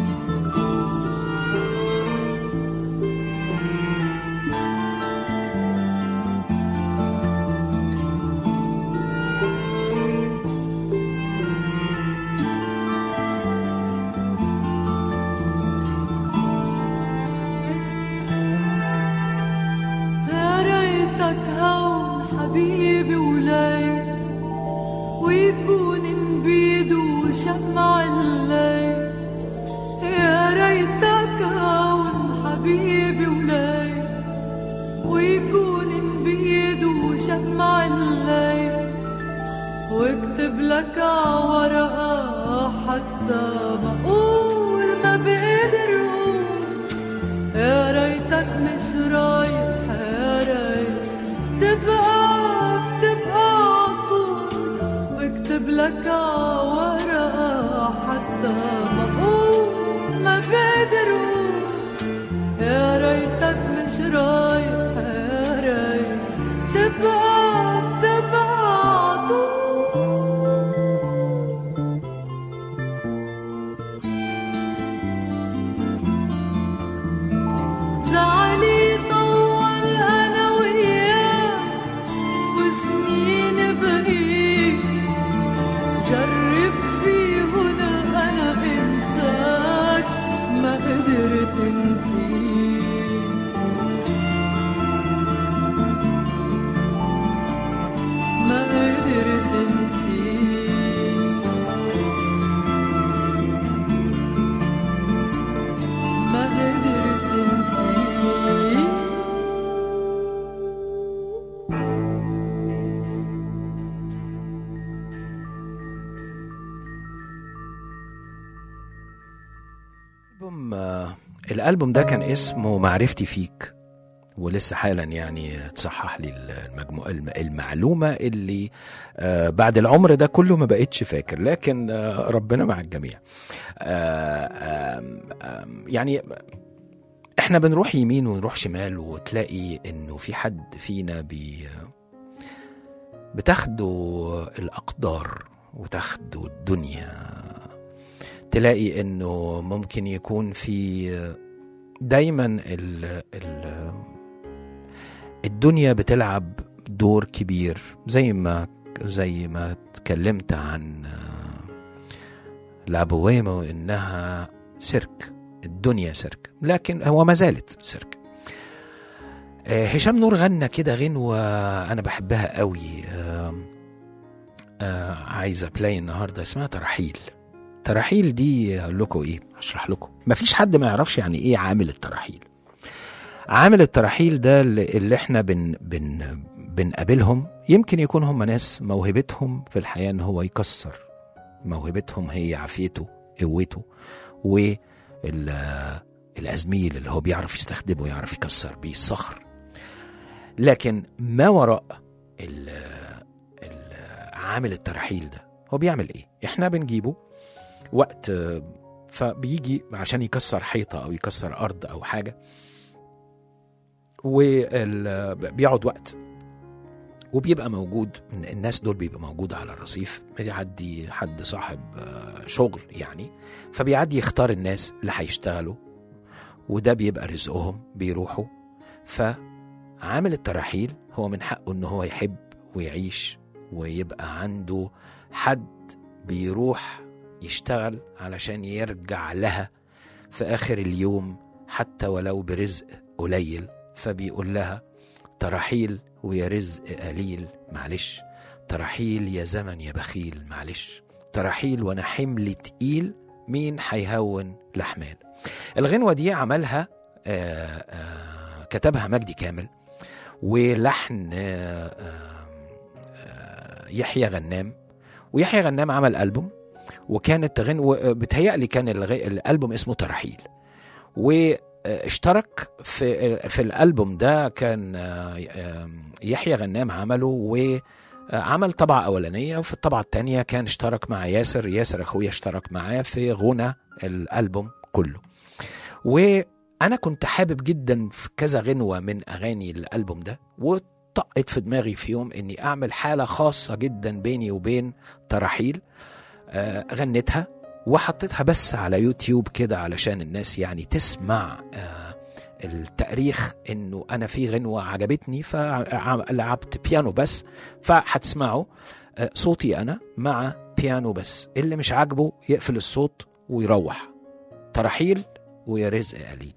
يا ريتك هون حبيبي وليل ويكون نبيد وشمع الليل يا ريتك هون حبيبي وليل ويكون نبيد وشمع الليل واكتب لك عورقة حتى ما اقول مش رايح يا ريت تبقى بتبقى عطول واكتب لك عورقة حتى ما اقول ما بقدر اقول يا ريتك مش رايح يا ريت تبقى بتبقى عطول زعلي طول انا وياك وسنين بقيت جرب فيهن انا انساك ما قدرت نسيك ما قدرت نسيك ما قدرت نسيك الألبوم آه، الألبوم ده كان اسمه معرفتي فيك ولسه حالا يعني تصحح لي المجمو... الم- المعلومة اللي آه، بعد العمر ده كله ما بقتش فاكر لكن آه، ربنا مع الجميع آه، آم، آم، يعني احنا بنروح يمين ونروح شمال وتلاقي انه في حد فينا بي بتاخده الأقدار وتاخده الدنيا تلاقي انه ممكن يكون في دايما ال ال الدنيا بتلعب دور كبير زي ما زي ما اتكلمت عن لابويمو انها سيرك الدنيا سيرك لكن هو ما زالت سيرك آه، هشام نور غنى كده غنوة أنا بحبها قوي آه، آه، عايزة بلاي النهاردة اسمها ترحيل ترحيل دي اقول لكم ايه اشرح لكم مفيش حد ما يعرفش يعني ايه عامل الترحيل عامل الترحيل ده اللي اللي احنا بن بن بنقابلهم يمكن يكون هم ناس موهبتهم في الحياه ان هو يكسر موهبتهم هي عافيته قوته والازميل اللي هو بيعرف يستخدمه يعرف يكسر بيه الصخر لكن ما وراء ال- ال- عامل الترحيل ده هو بيعمل ايه احنا بنجيبه وقت آه، فبيجي عشان يكسر حيطه او يكسر ارض او حاجه وبيقعد وقت وبيبقى موجود الناس دول بيبقى موجود على الرصيف بيعدي حد صاحب آه، شغل يعني فبيعدي يختار الناس اللي هيشتغلوا وده بيبقى رزقهم بيروحوا فعامل الترحيل هو من حقه ان هو يحب ويعيش ويبقى عنده حد بيروح يشتغل علشان يرجع لها في آخر اليوم حتى ولو برزق قليل فبيقول لها ترحيل ويا رزق قليل معلش ترحيل يا زمن يا بخيل معلش ترحيل وانا حمل تقيل مين هيهون لحمال الغنوة دي عملها آه آه كتبها مجدي كامل ولحن آه آه آه يحيى غنام ويحيى غنام عمل ألبوم وكانت غنوة بتهيألي كان الغ... الألبوم اسمه ترحيل واشترك في في الألبوم ده كان آه، آه، يحيى غنام عمله وعمل طبعة أولانية وفي الطبعة الثانية كان اشترك مع ياسر ياسر أخويا اشترك معاه في غنى الألبوم كله وأنا كنت حابب جدا في كذا غنوة من أغاني الألبوم ده وطقت في دماغي في يوم إني أعمل حالة خاصة جدا بيني وبين ترحيل آه، غنيتها وحطيتها بس على يوتيوب كده علشان الناس يعني تسمع آه، التاريخ انه انا في غنوه عجبتني فلعبت بيانو بس فهتسمعوا آه، صوتي انا مع بيانو بس اللي مش عاجبه يقفل الصوت ويروح ترحيل ويا رزق قليل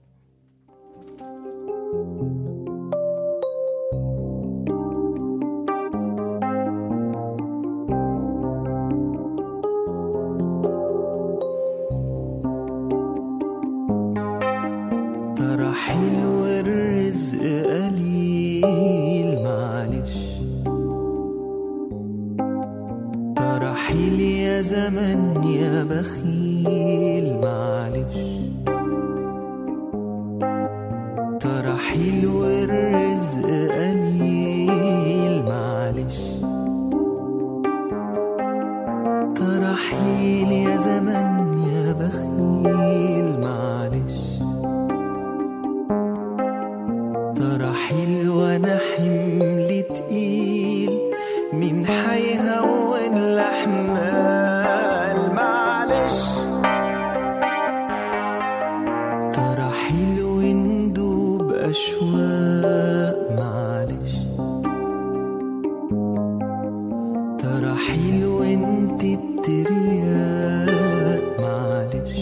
ترى حلو الرزق قليل معلش ترى حيل يا زمن يا بخيل معلش ترى حيل ترحيل وندوب أشواق معلش ترحيل وانت الترياق معلش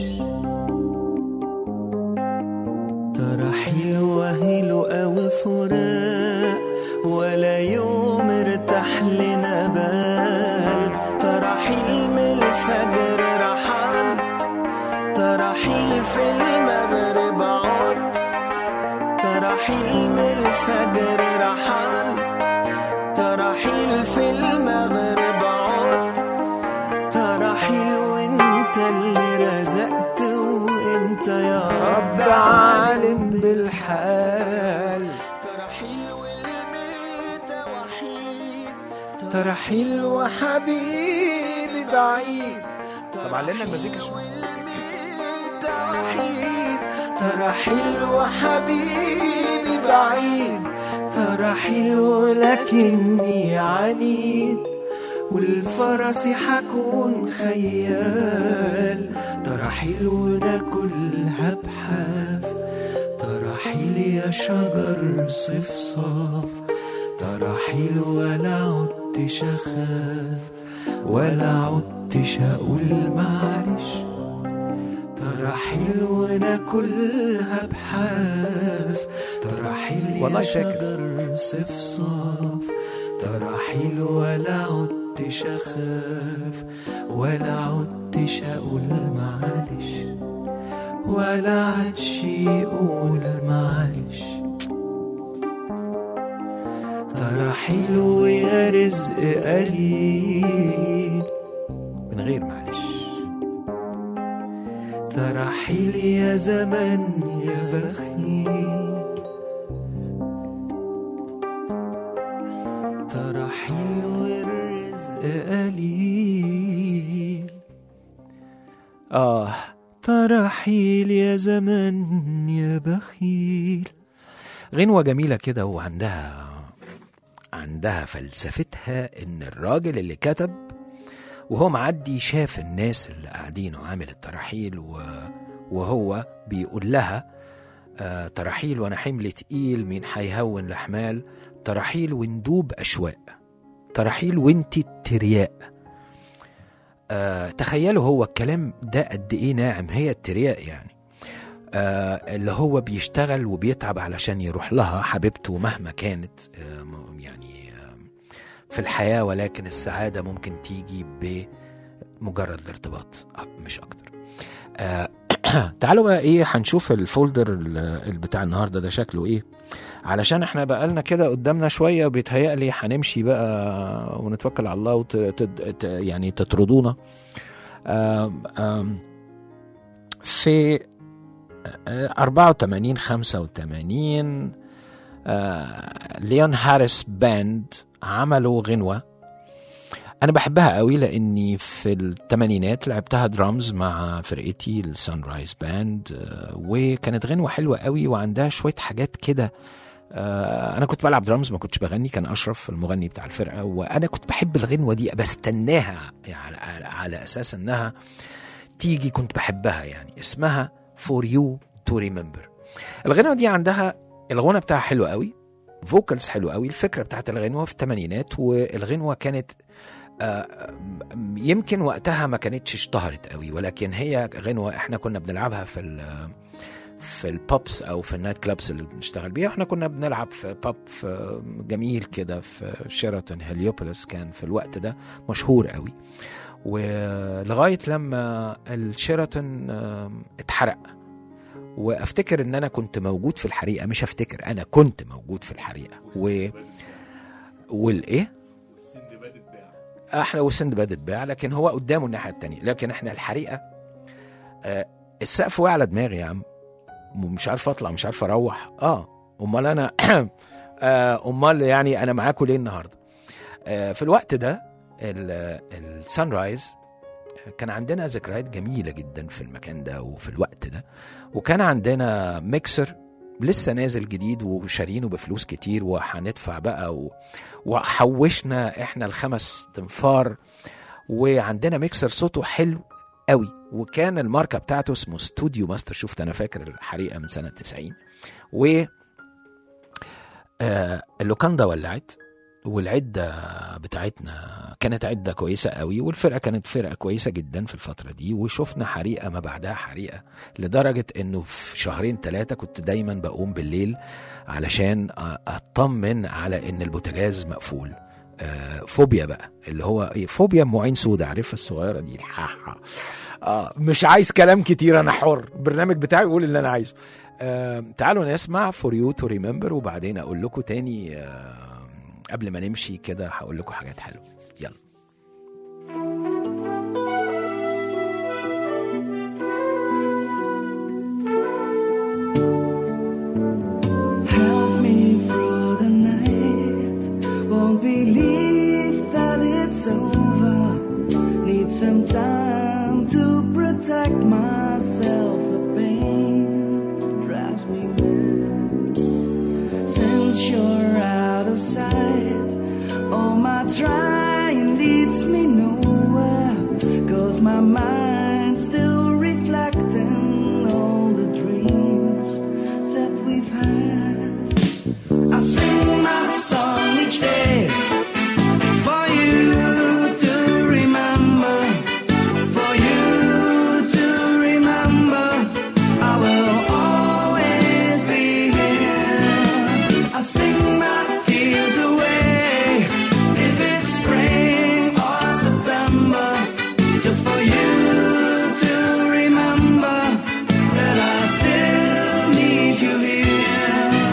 ترحيل وهيلو أو فراق ولا يوم ارتاح لنا بال ترحيل من الفجر رحلت ترحيل في المغرب عدت ترحيل من الفجر رحلت ترحيل في المغرب عدت ترحيل وانت اللي رزقت وانت يا رب عالم بالحال ترحيل والميت وحيد ترحيل وحبيبي بعيد طب علمنا المزيكا شويه والميت وحيد ترحيل وحبيبي بعيد ترحيل ولكني عنيد والفرس حكون خيال ترحيل وناكلها بحاف ترحيل يا شجر صفصاف ترحيل ولا عدتش اخاف ولا عدتش اقول معلش ترحيل وناكلها بحاف ترحيل يا والله فاكر. شجر صفصاف ترحيل ولا عدتش اخاف ولا عدتش اقول معلش ولا عادش يقول معلش ترحيل ويا رزق قليل من غير معلش ترحيل يا زمن يا بخيل ترحيل والرزق قليل اه ترحيل يا زمن يا بخيل غنوة جميلة كده وعندها عندها فلسفتها ان الراجل اللي كتب وهو معدي شاف الناس اللي قاعدين وعامل الترحيل و... وهو بيقول لها آه ترحيل وانا حمل تقيل مين هيهون الحمال ترحيل وندوب اشواق ترحيل وانت الترياق آه تخيلوا هو الكلام ده قد ايه ناعم هي الترياق يعني آه اللي هو بيشتغل وبيتعب علشان يروح لها حبيبته مهما كانت آه م- يعني آه في الحياة ولكن السعادة ممكن تيجي بمجرد الارتباط آه مش أكتر آه تعالوا بقى ايه هنشوف الفولدر ال- ال- بتاع النهارده ده شكله ايه علشان احنا بقالنا كده قدامنا شويه وبيتهيألي هنمشي بقى ونتوكل على الله وت... تد... ت... يعني تطردونا آم... آم... في آه، 84 85 آه، ليون هاريس باند عملوا غنوة أنا بحبها قوي لأني في الثمانينات لعبتها درامز مع فرقتي السان رايز باند آه، وكانت غنوة حلوة قوي وعندها شوية حاجات كده آه، أنا كنت بلعب درامز ما كنتش بغني كان أشرف المغني بتاع الفرقة وأنا كنت بحب الغنوة دي بستناها يعني على, على أساس إنها تيجي كنت بحبها يعني اسمها For You to Remember الغنوة دي عندها الغنى بتاعها حلو قوي فوكالز حلو قوي الفكرة بتاعت الغنوة في الثمانينات والغنوة كانت آه، م- يمكن وقتها ما كانتش اشتهرت قوي ولكن هي غنوة احنا كنا بنلعبها في ال في البوبس او في النايت كلابس اللي بنشتغل بيها احنا كنا بنلعب في باب في جميل كده في شيراتون هليوبوليس كان في الوقت ده مشهور قوي ولغايه لما الشيراتون آم، اتحرق وافتكر ان انا كنت موجود في الحريقه مش افتكر انا كنت موجود في الحريقه و والايه احنا والسندباد اتباع لكن هو قدامه الناحيه التانية لكن احنا الحريقه آه السقف وقع على دماغي يا عم ومش عارف اطلع مش عارف اروح اه امال انا آه امال يعني انا معاكم ليه النهارده آه في الوقت ده السان رايز كان عندنا ذكريات جميلة جدا في المكان ده وفي الوقت ده وكان عندنا ميكسر لسه نازل جديد وشارينه بفلوس كتير وهندفع بقى و... وحوشنا احنا الخمس تنفار وعندنا ميكسر صوته حلو قوي وكان الماركه بتاعته اسمه ستوديو ماستر شفت انا فاكر الحريقه من سنه 90 و آه اللوكاندا ولعت والعده بتاعتنا كانت عده كويسه قوي والفرقه كانت فرقه كويسه جدا في الفتره دي وشفنا حريقه ما بعدها حريقه لدرجه انه في شهرين ثلاثه كنت دايما بقوم بالليل علشان آه، اطمن على ان البوتاجاز مقفول آه، فوبيا بقى اللي هو ايه فوبيا ام عين سودا عارفها الصغيره دي الحاحة. آه مش عايز كلام كتير انا حر البرنامج بتاعي يقول اللي انا عايزه آه تعالوا نسمع فور يو تو ريمبر وبعدين اقول لكم تاني آه قبل ما نمشي كده هقول لكم حاجات حلوه يلا Help me through the night. Won't believe that it's over. Need some time to protect myself. The pain drives me mad. Since you're out of sight, all my trying leads me nowhere. Cause my mind's still reflecting all the dreams that we've had. I sing my song each day for you to remember, for you to remember. I will always be here. I sing my tears away if it's spring or September, just for you to remember that I still need you here.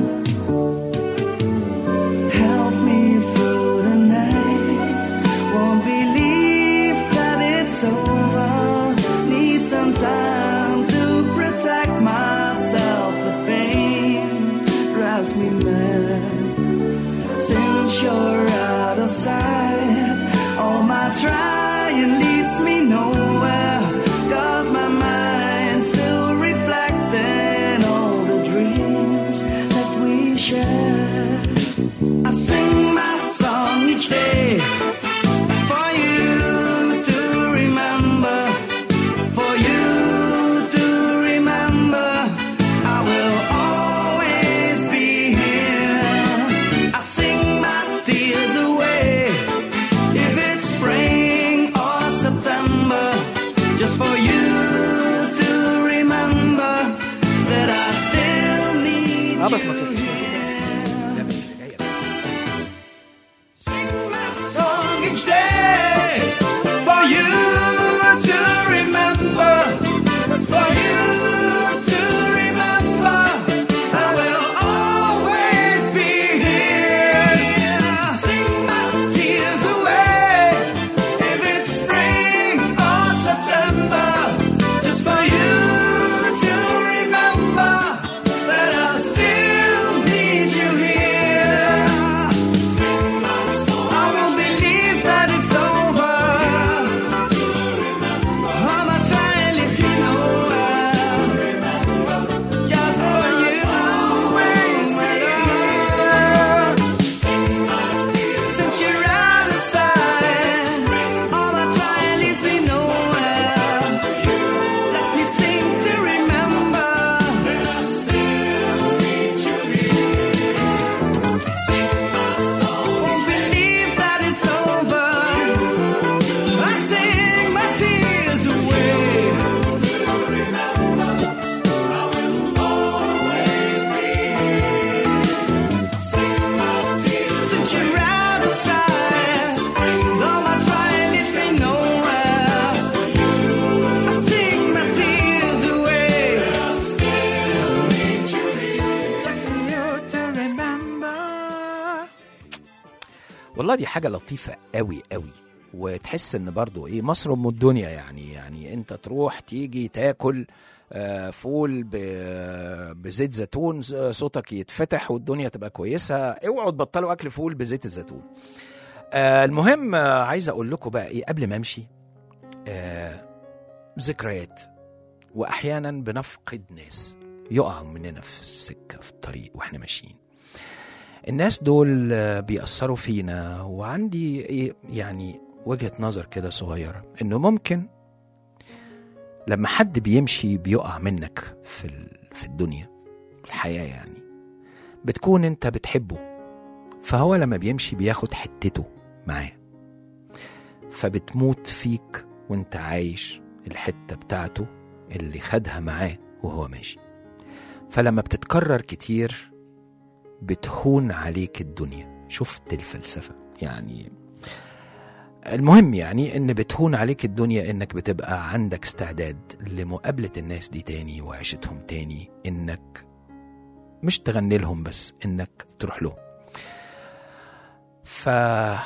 Help me through the night. Won't believe that it's over. Need some time to protect myself. The pain drives me mad. Since you're out of sight, all my trying leads me nowhere. Cause my mind's still reflecting all the dreams that we shared. I sing my song each day for you to remember, for you to remember. I will always be here. I sing my tears away if it's spring or September, just for you to remember that I still need اه بس ما you تركزناش here. لا بس اللي جايه بقى. Sing my song each day for you to remember. It's for you to remember. I will always be here. Sing my tears away if it's spring or September. Just for you to remember that I still need you here. Sing my song. I won't believe that it's over. All my trying leads me nowhere. Just for you, always be here. Since you're out of sight, all my trying leads me nowhere. Let me sing to remember that I still need you here. Sing my song. Won't believe that it's over. I sing my tears away. I will always be here. Sing my tears Since you're out of sight, all my trying leads me nowhere. I sing my tears away. I still need you here. Just for you to remember. والله دي حاجة لطيفة قوي قوي وتحس ان برضو ايه مصر ام الدنيا يعني يعني انت تروح تيجي تاكل آه، فول ب- بزيت زيتون آه، صوتك يتفتح والدنيا تبقى كويسة اوعوا تبطلوا اكل فول بزيت الزيتون آه، المهم آه، عايز اقول لكم بقى ايه قبل ما امشي آه، ذكريات واحيانا بنفقد ناس يقعوا مننا في السكة في الطريق واحنا ماشيين الناس دول آه، بيأثروا فينا وعندي إيه يعني وجهة نظر كده صغيرة إنه ممكن لما حد بيمشي بيقع منك في ال- في الدنيا الحياه يعني بتكون انت بتحبه فهو لما بيمشي بياخد حتته معاه فبتموت فيك وانت عايش الحته بتاعته اللي خدها معاه وهو ماشي فلما بتتكرر كتير بتهون عليك الدنيا شفت الفلسفه يعني المهم يعني ان بتهون عليك الدنيا انك بتبقى عندك استعداد لمقابله الناس دي تاني وعيشتهم تاني انك مش تغني لهم بس انك تروح لهم ف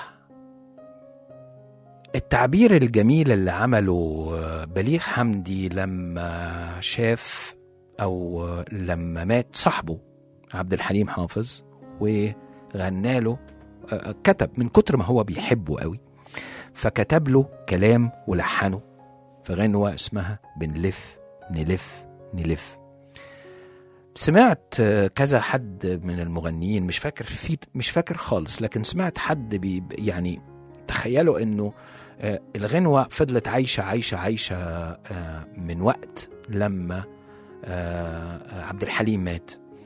التعبير الجميل اللي عمله بليغ حمدي لما شاف او لما مات صاحبه عبد الحليم حافظ وغنى له كتب من كتر ما هو بيحبه قوي فكتب له كلام ولحنه في غنوة اسمها بنلف نلف نلف سمعت كذا حد من المغنيين مش فاكر في مش فاكر خالص لكن سمعت حد بي يعني تخيلوا انه آه، الغنوة فضلت عايشة عايشة عايشة آه، من وقت لما آه، عبد الحليم مات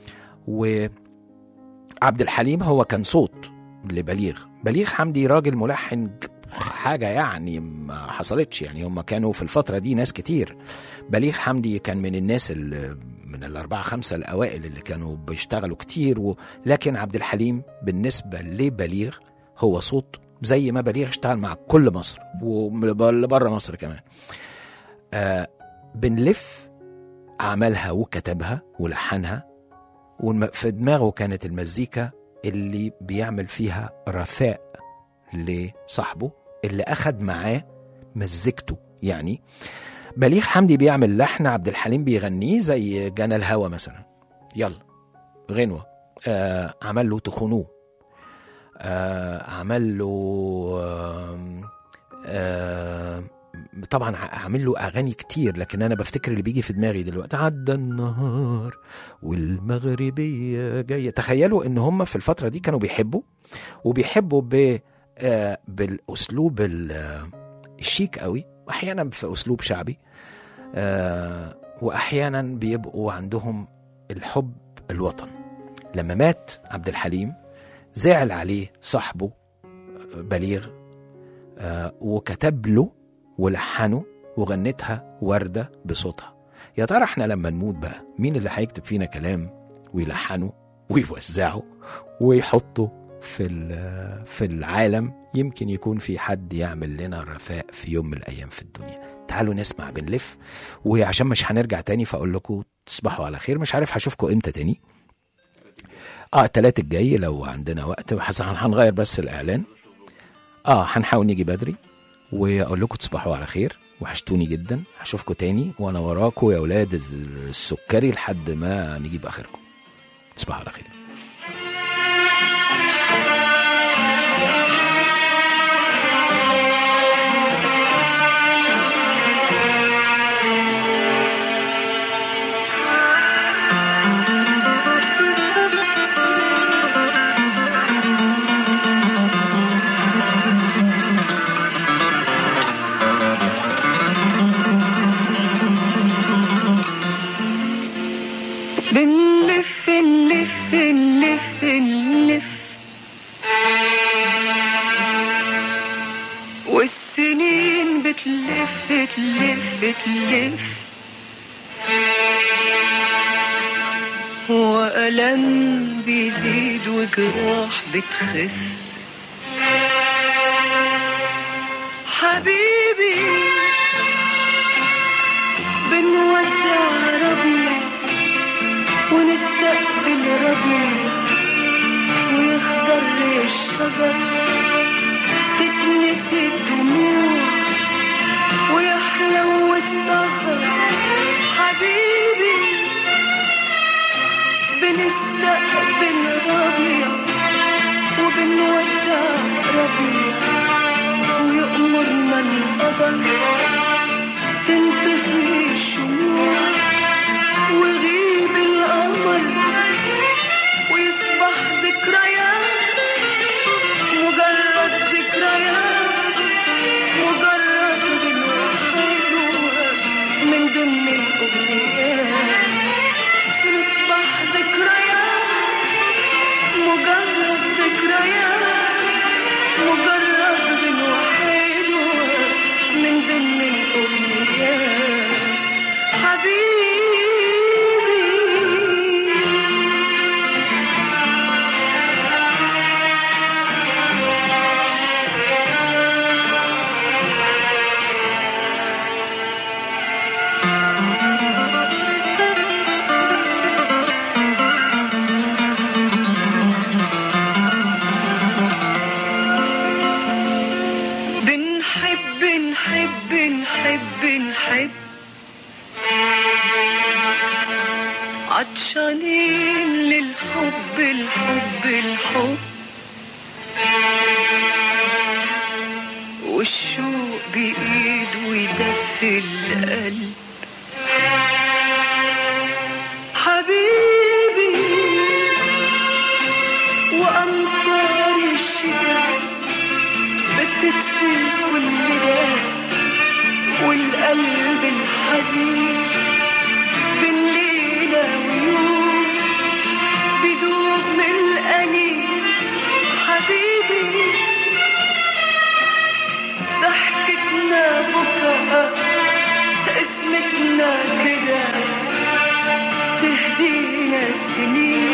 وعبد الحليم هو كان صوت لبليغ بليغ حمدي راجل ملحن حاجة يعني ما حصلتش يعني هم كانوا في الفترة دي ناس كتير بليغ حمدي كان من الناس اللي من الأربعة خمسة الأوائل اللي كانوا بيشتغلوا كتير و... لكن عبد الحليم بالنسبة لبليغ هو صوت زي ما بليغ اشتغل مع كل مصر واللي بره مصر كمان آه بنلف عملها وكتبها ولحنها وفي دماغه كانت المزيكا اللي بيعمل فيها رثاء لصاحبه اللي أخد معاه مزيكته يعني بليغ حمدي بيعمل لحن عبد الحليم بيغنيه زي جانا الهوى مثلا يلا غنوة آه عمل له تخنوه آه عمل له آه آه طبعا عامل له اغاني كتير لكن انا بفتكر اللي بيجي في دماغي دلوقتي عدى النهار والمغربيه جايه تخيلوا ان هم في الفتره دي كانوا بيحبوا وبيحبوا ب آه بالاسلوب ال- آه، الشيك قوي واحيانا في اسلوب شعبي آه واحيانا بيبقوا عندهم الحب الوطن لما مات عبد الحليم زعل عليه صاحبه آه، بليغ آه وكتب له ولحنه وغنتها وردة بصوتها يا ترى احنا لما نموت بقى مين اللي هيكتب فينا كلام ويلحنه ويوزعه ويحطه في ال- في العالم يمكن يكون في حد يعمل لنا رثاء في يوم من الايام في الدنيا تعالوا نسمع بنلف وعشان مش هنرجع تاني فاقول لكم تصبحوا على خير مش عارف هشوفكم امتى تاني اه التلات الجاي لو عندنا وقت حس- هنغير بس الاعلان اه هنحاول نيجي بدري واقول لكم تصبحوا على خير وحشتوني جدا هشوفكم تاني وانا وراكم يا اولاد السكري لحد ما نجيب اخركم تصبحوا على خير بنلف نلف نلف نلف والسنين بتلف تلف تلف وألم بيزيد وجراح بتخف حبيبي بنودع ربيع ونستقبل ربيع ويخضر الشجر تتنسي الدموع ويحلو السهر حبيبي بنستقبل ربيع وبنودع ربيع ويأمرنا القدر تنطفي الشموع ويغيب القمر ويصبح ذكريات مجرد ذكريات مجرد بالحلوة من عطشانين للحب الحب الحب والشوق بإيده يدفي القلب حبيبي وأمطار الشتاء بتدفي كل ده والقلب الحزين بين ليلة ويوم بدوب من الأنين حبيبي ضحكتنا بكرة اسمتنا كده تهدينا السنين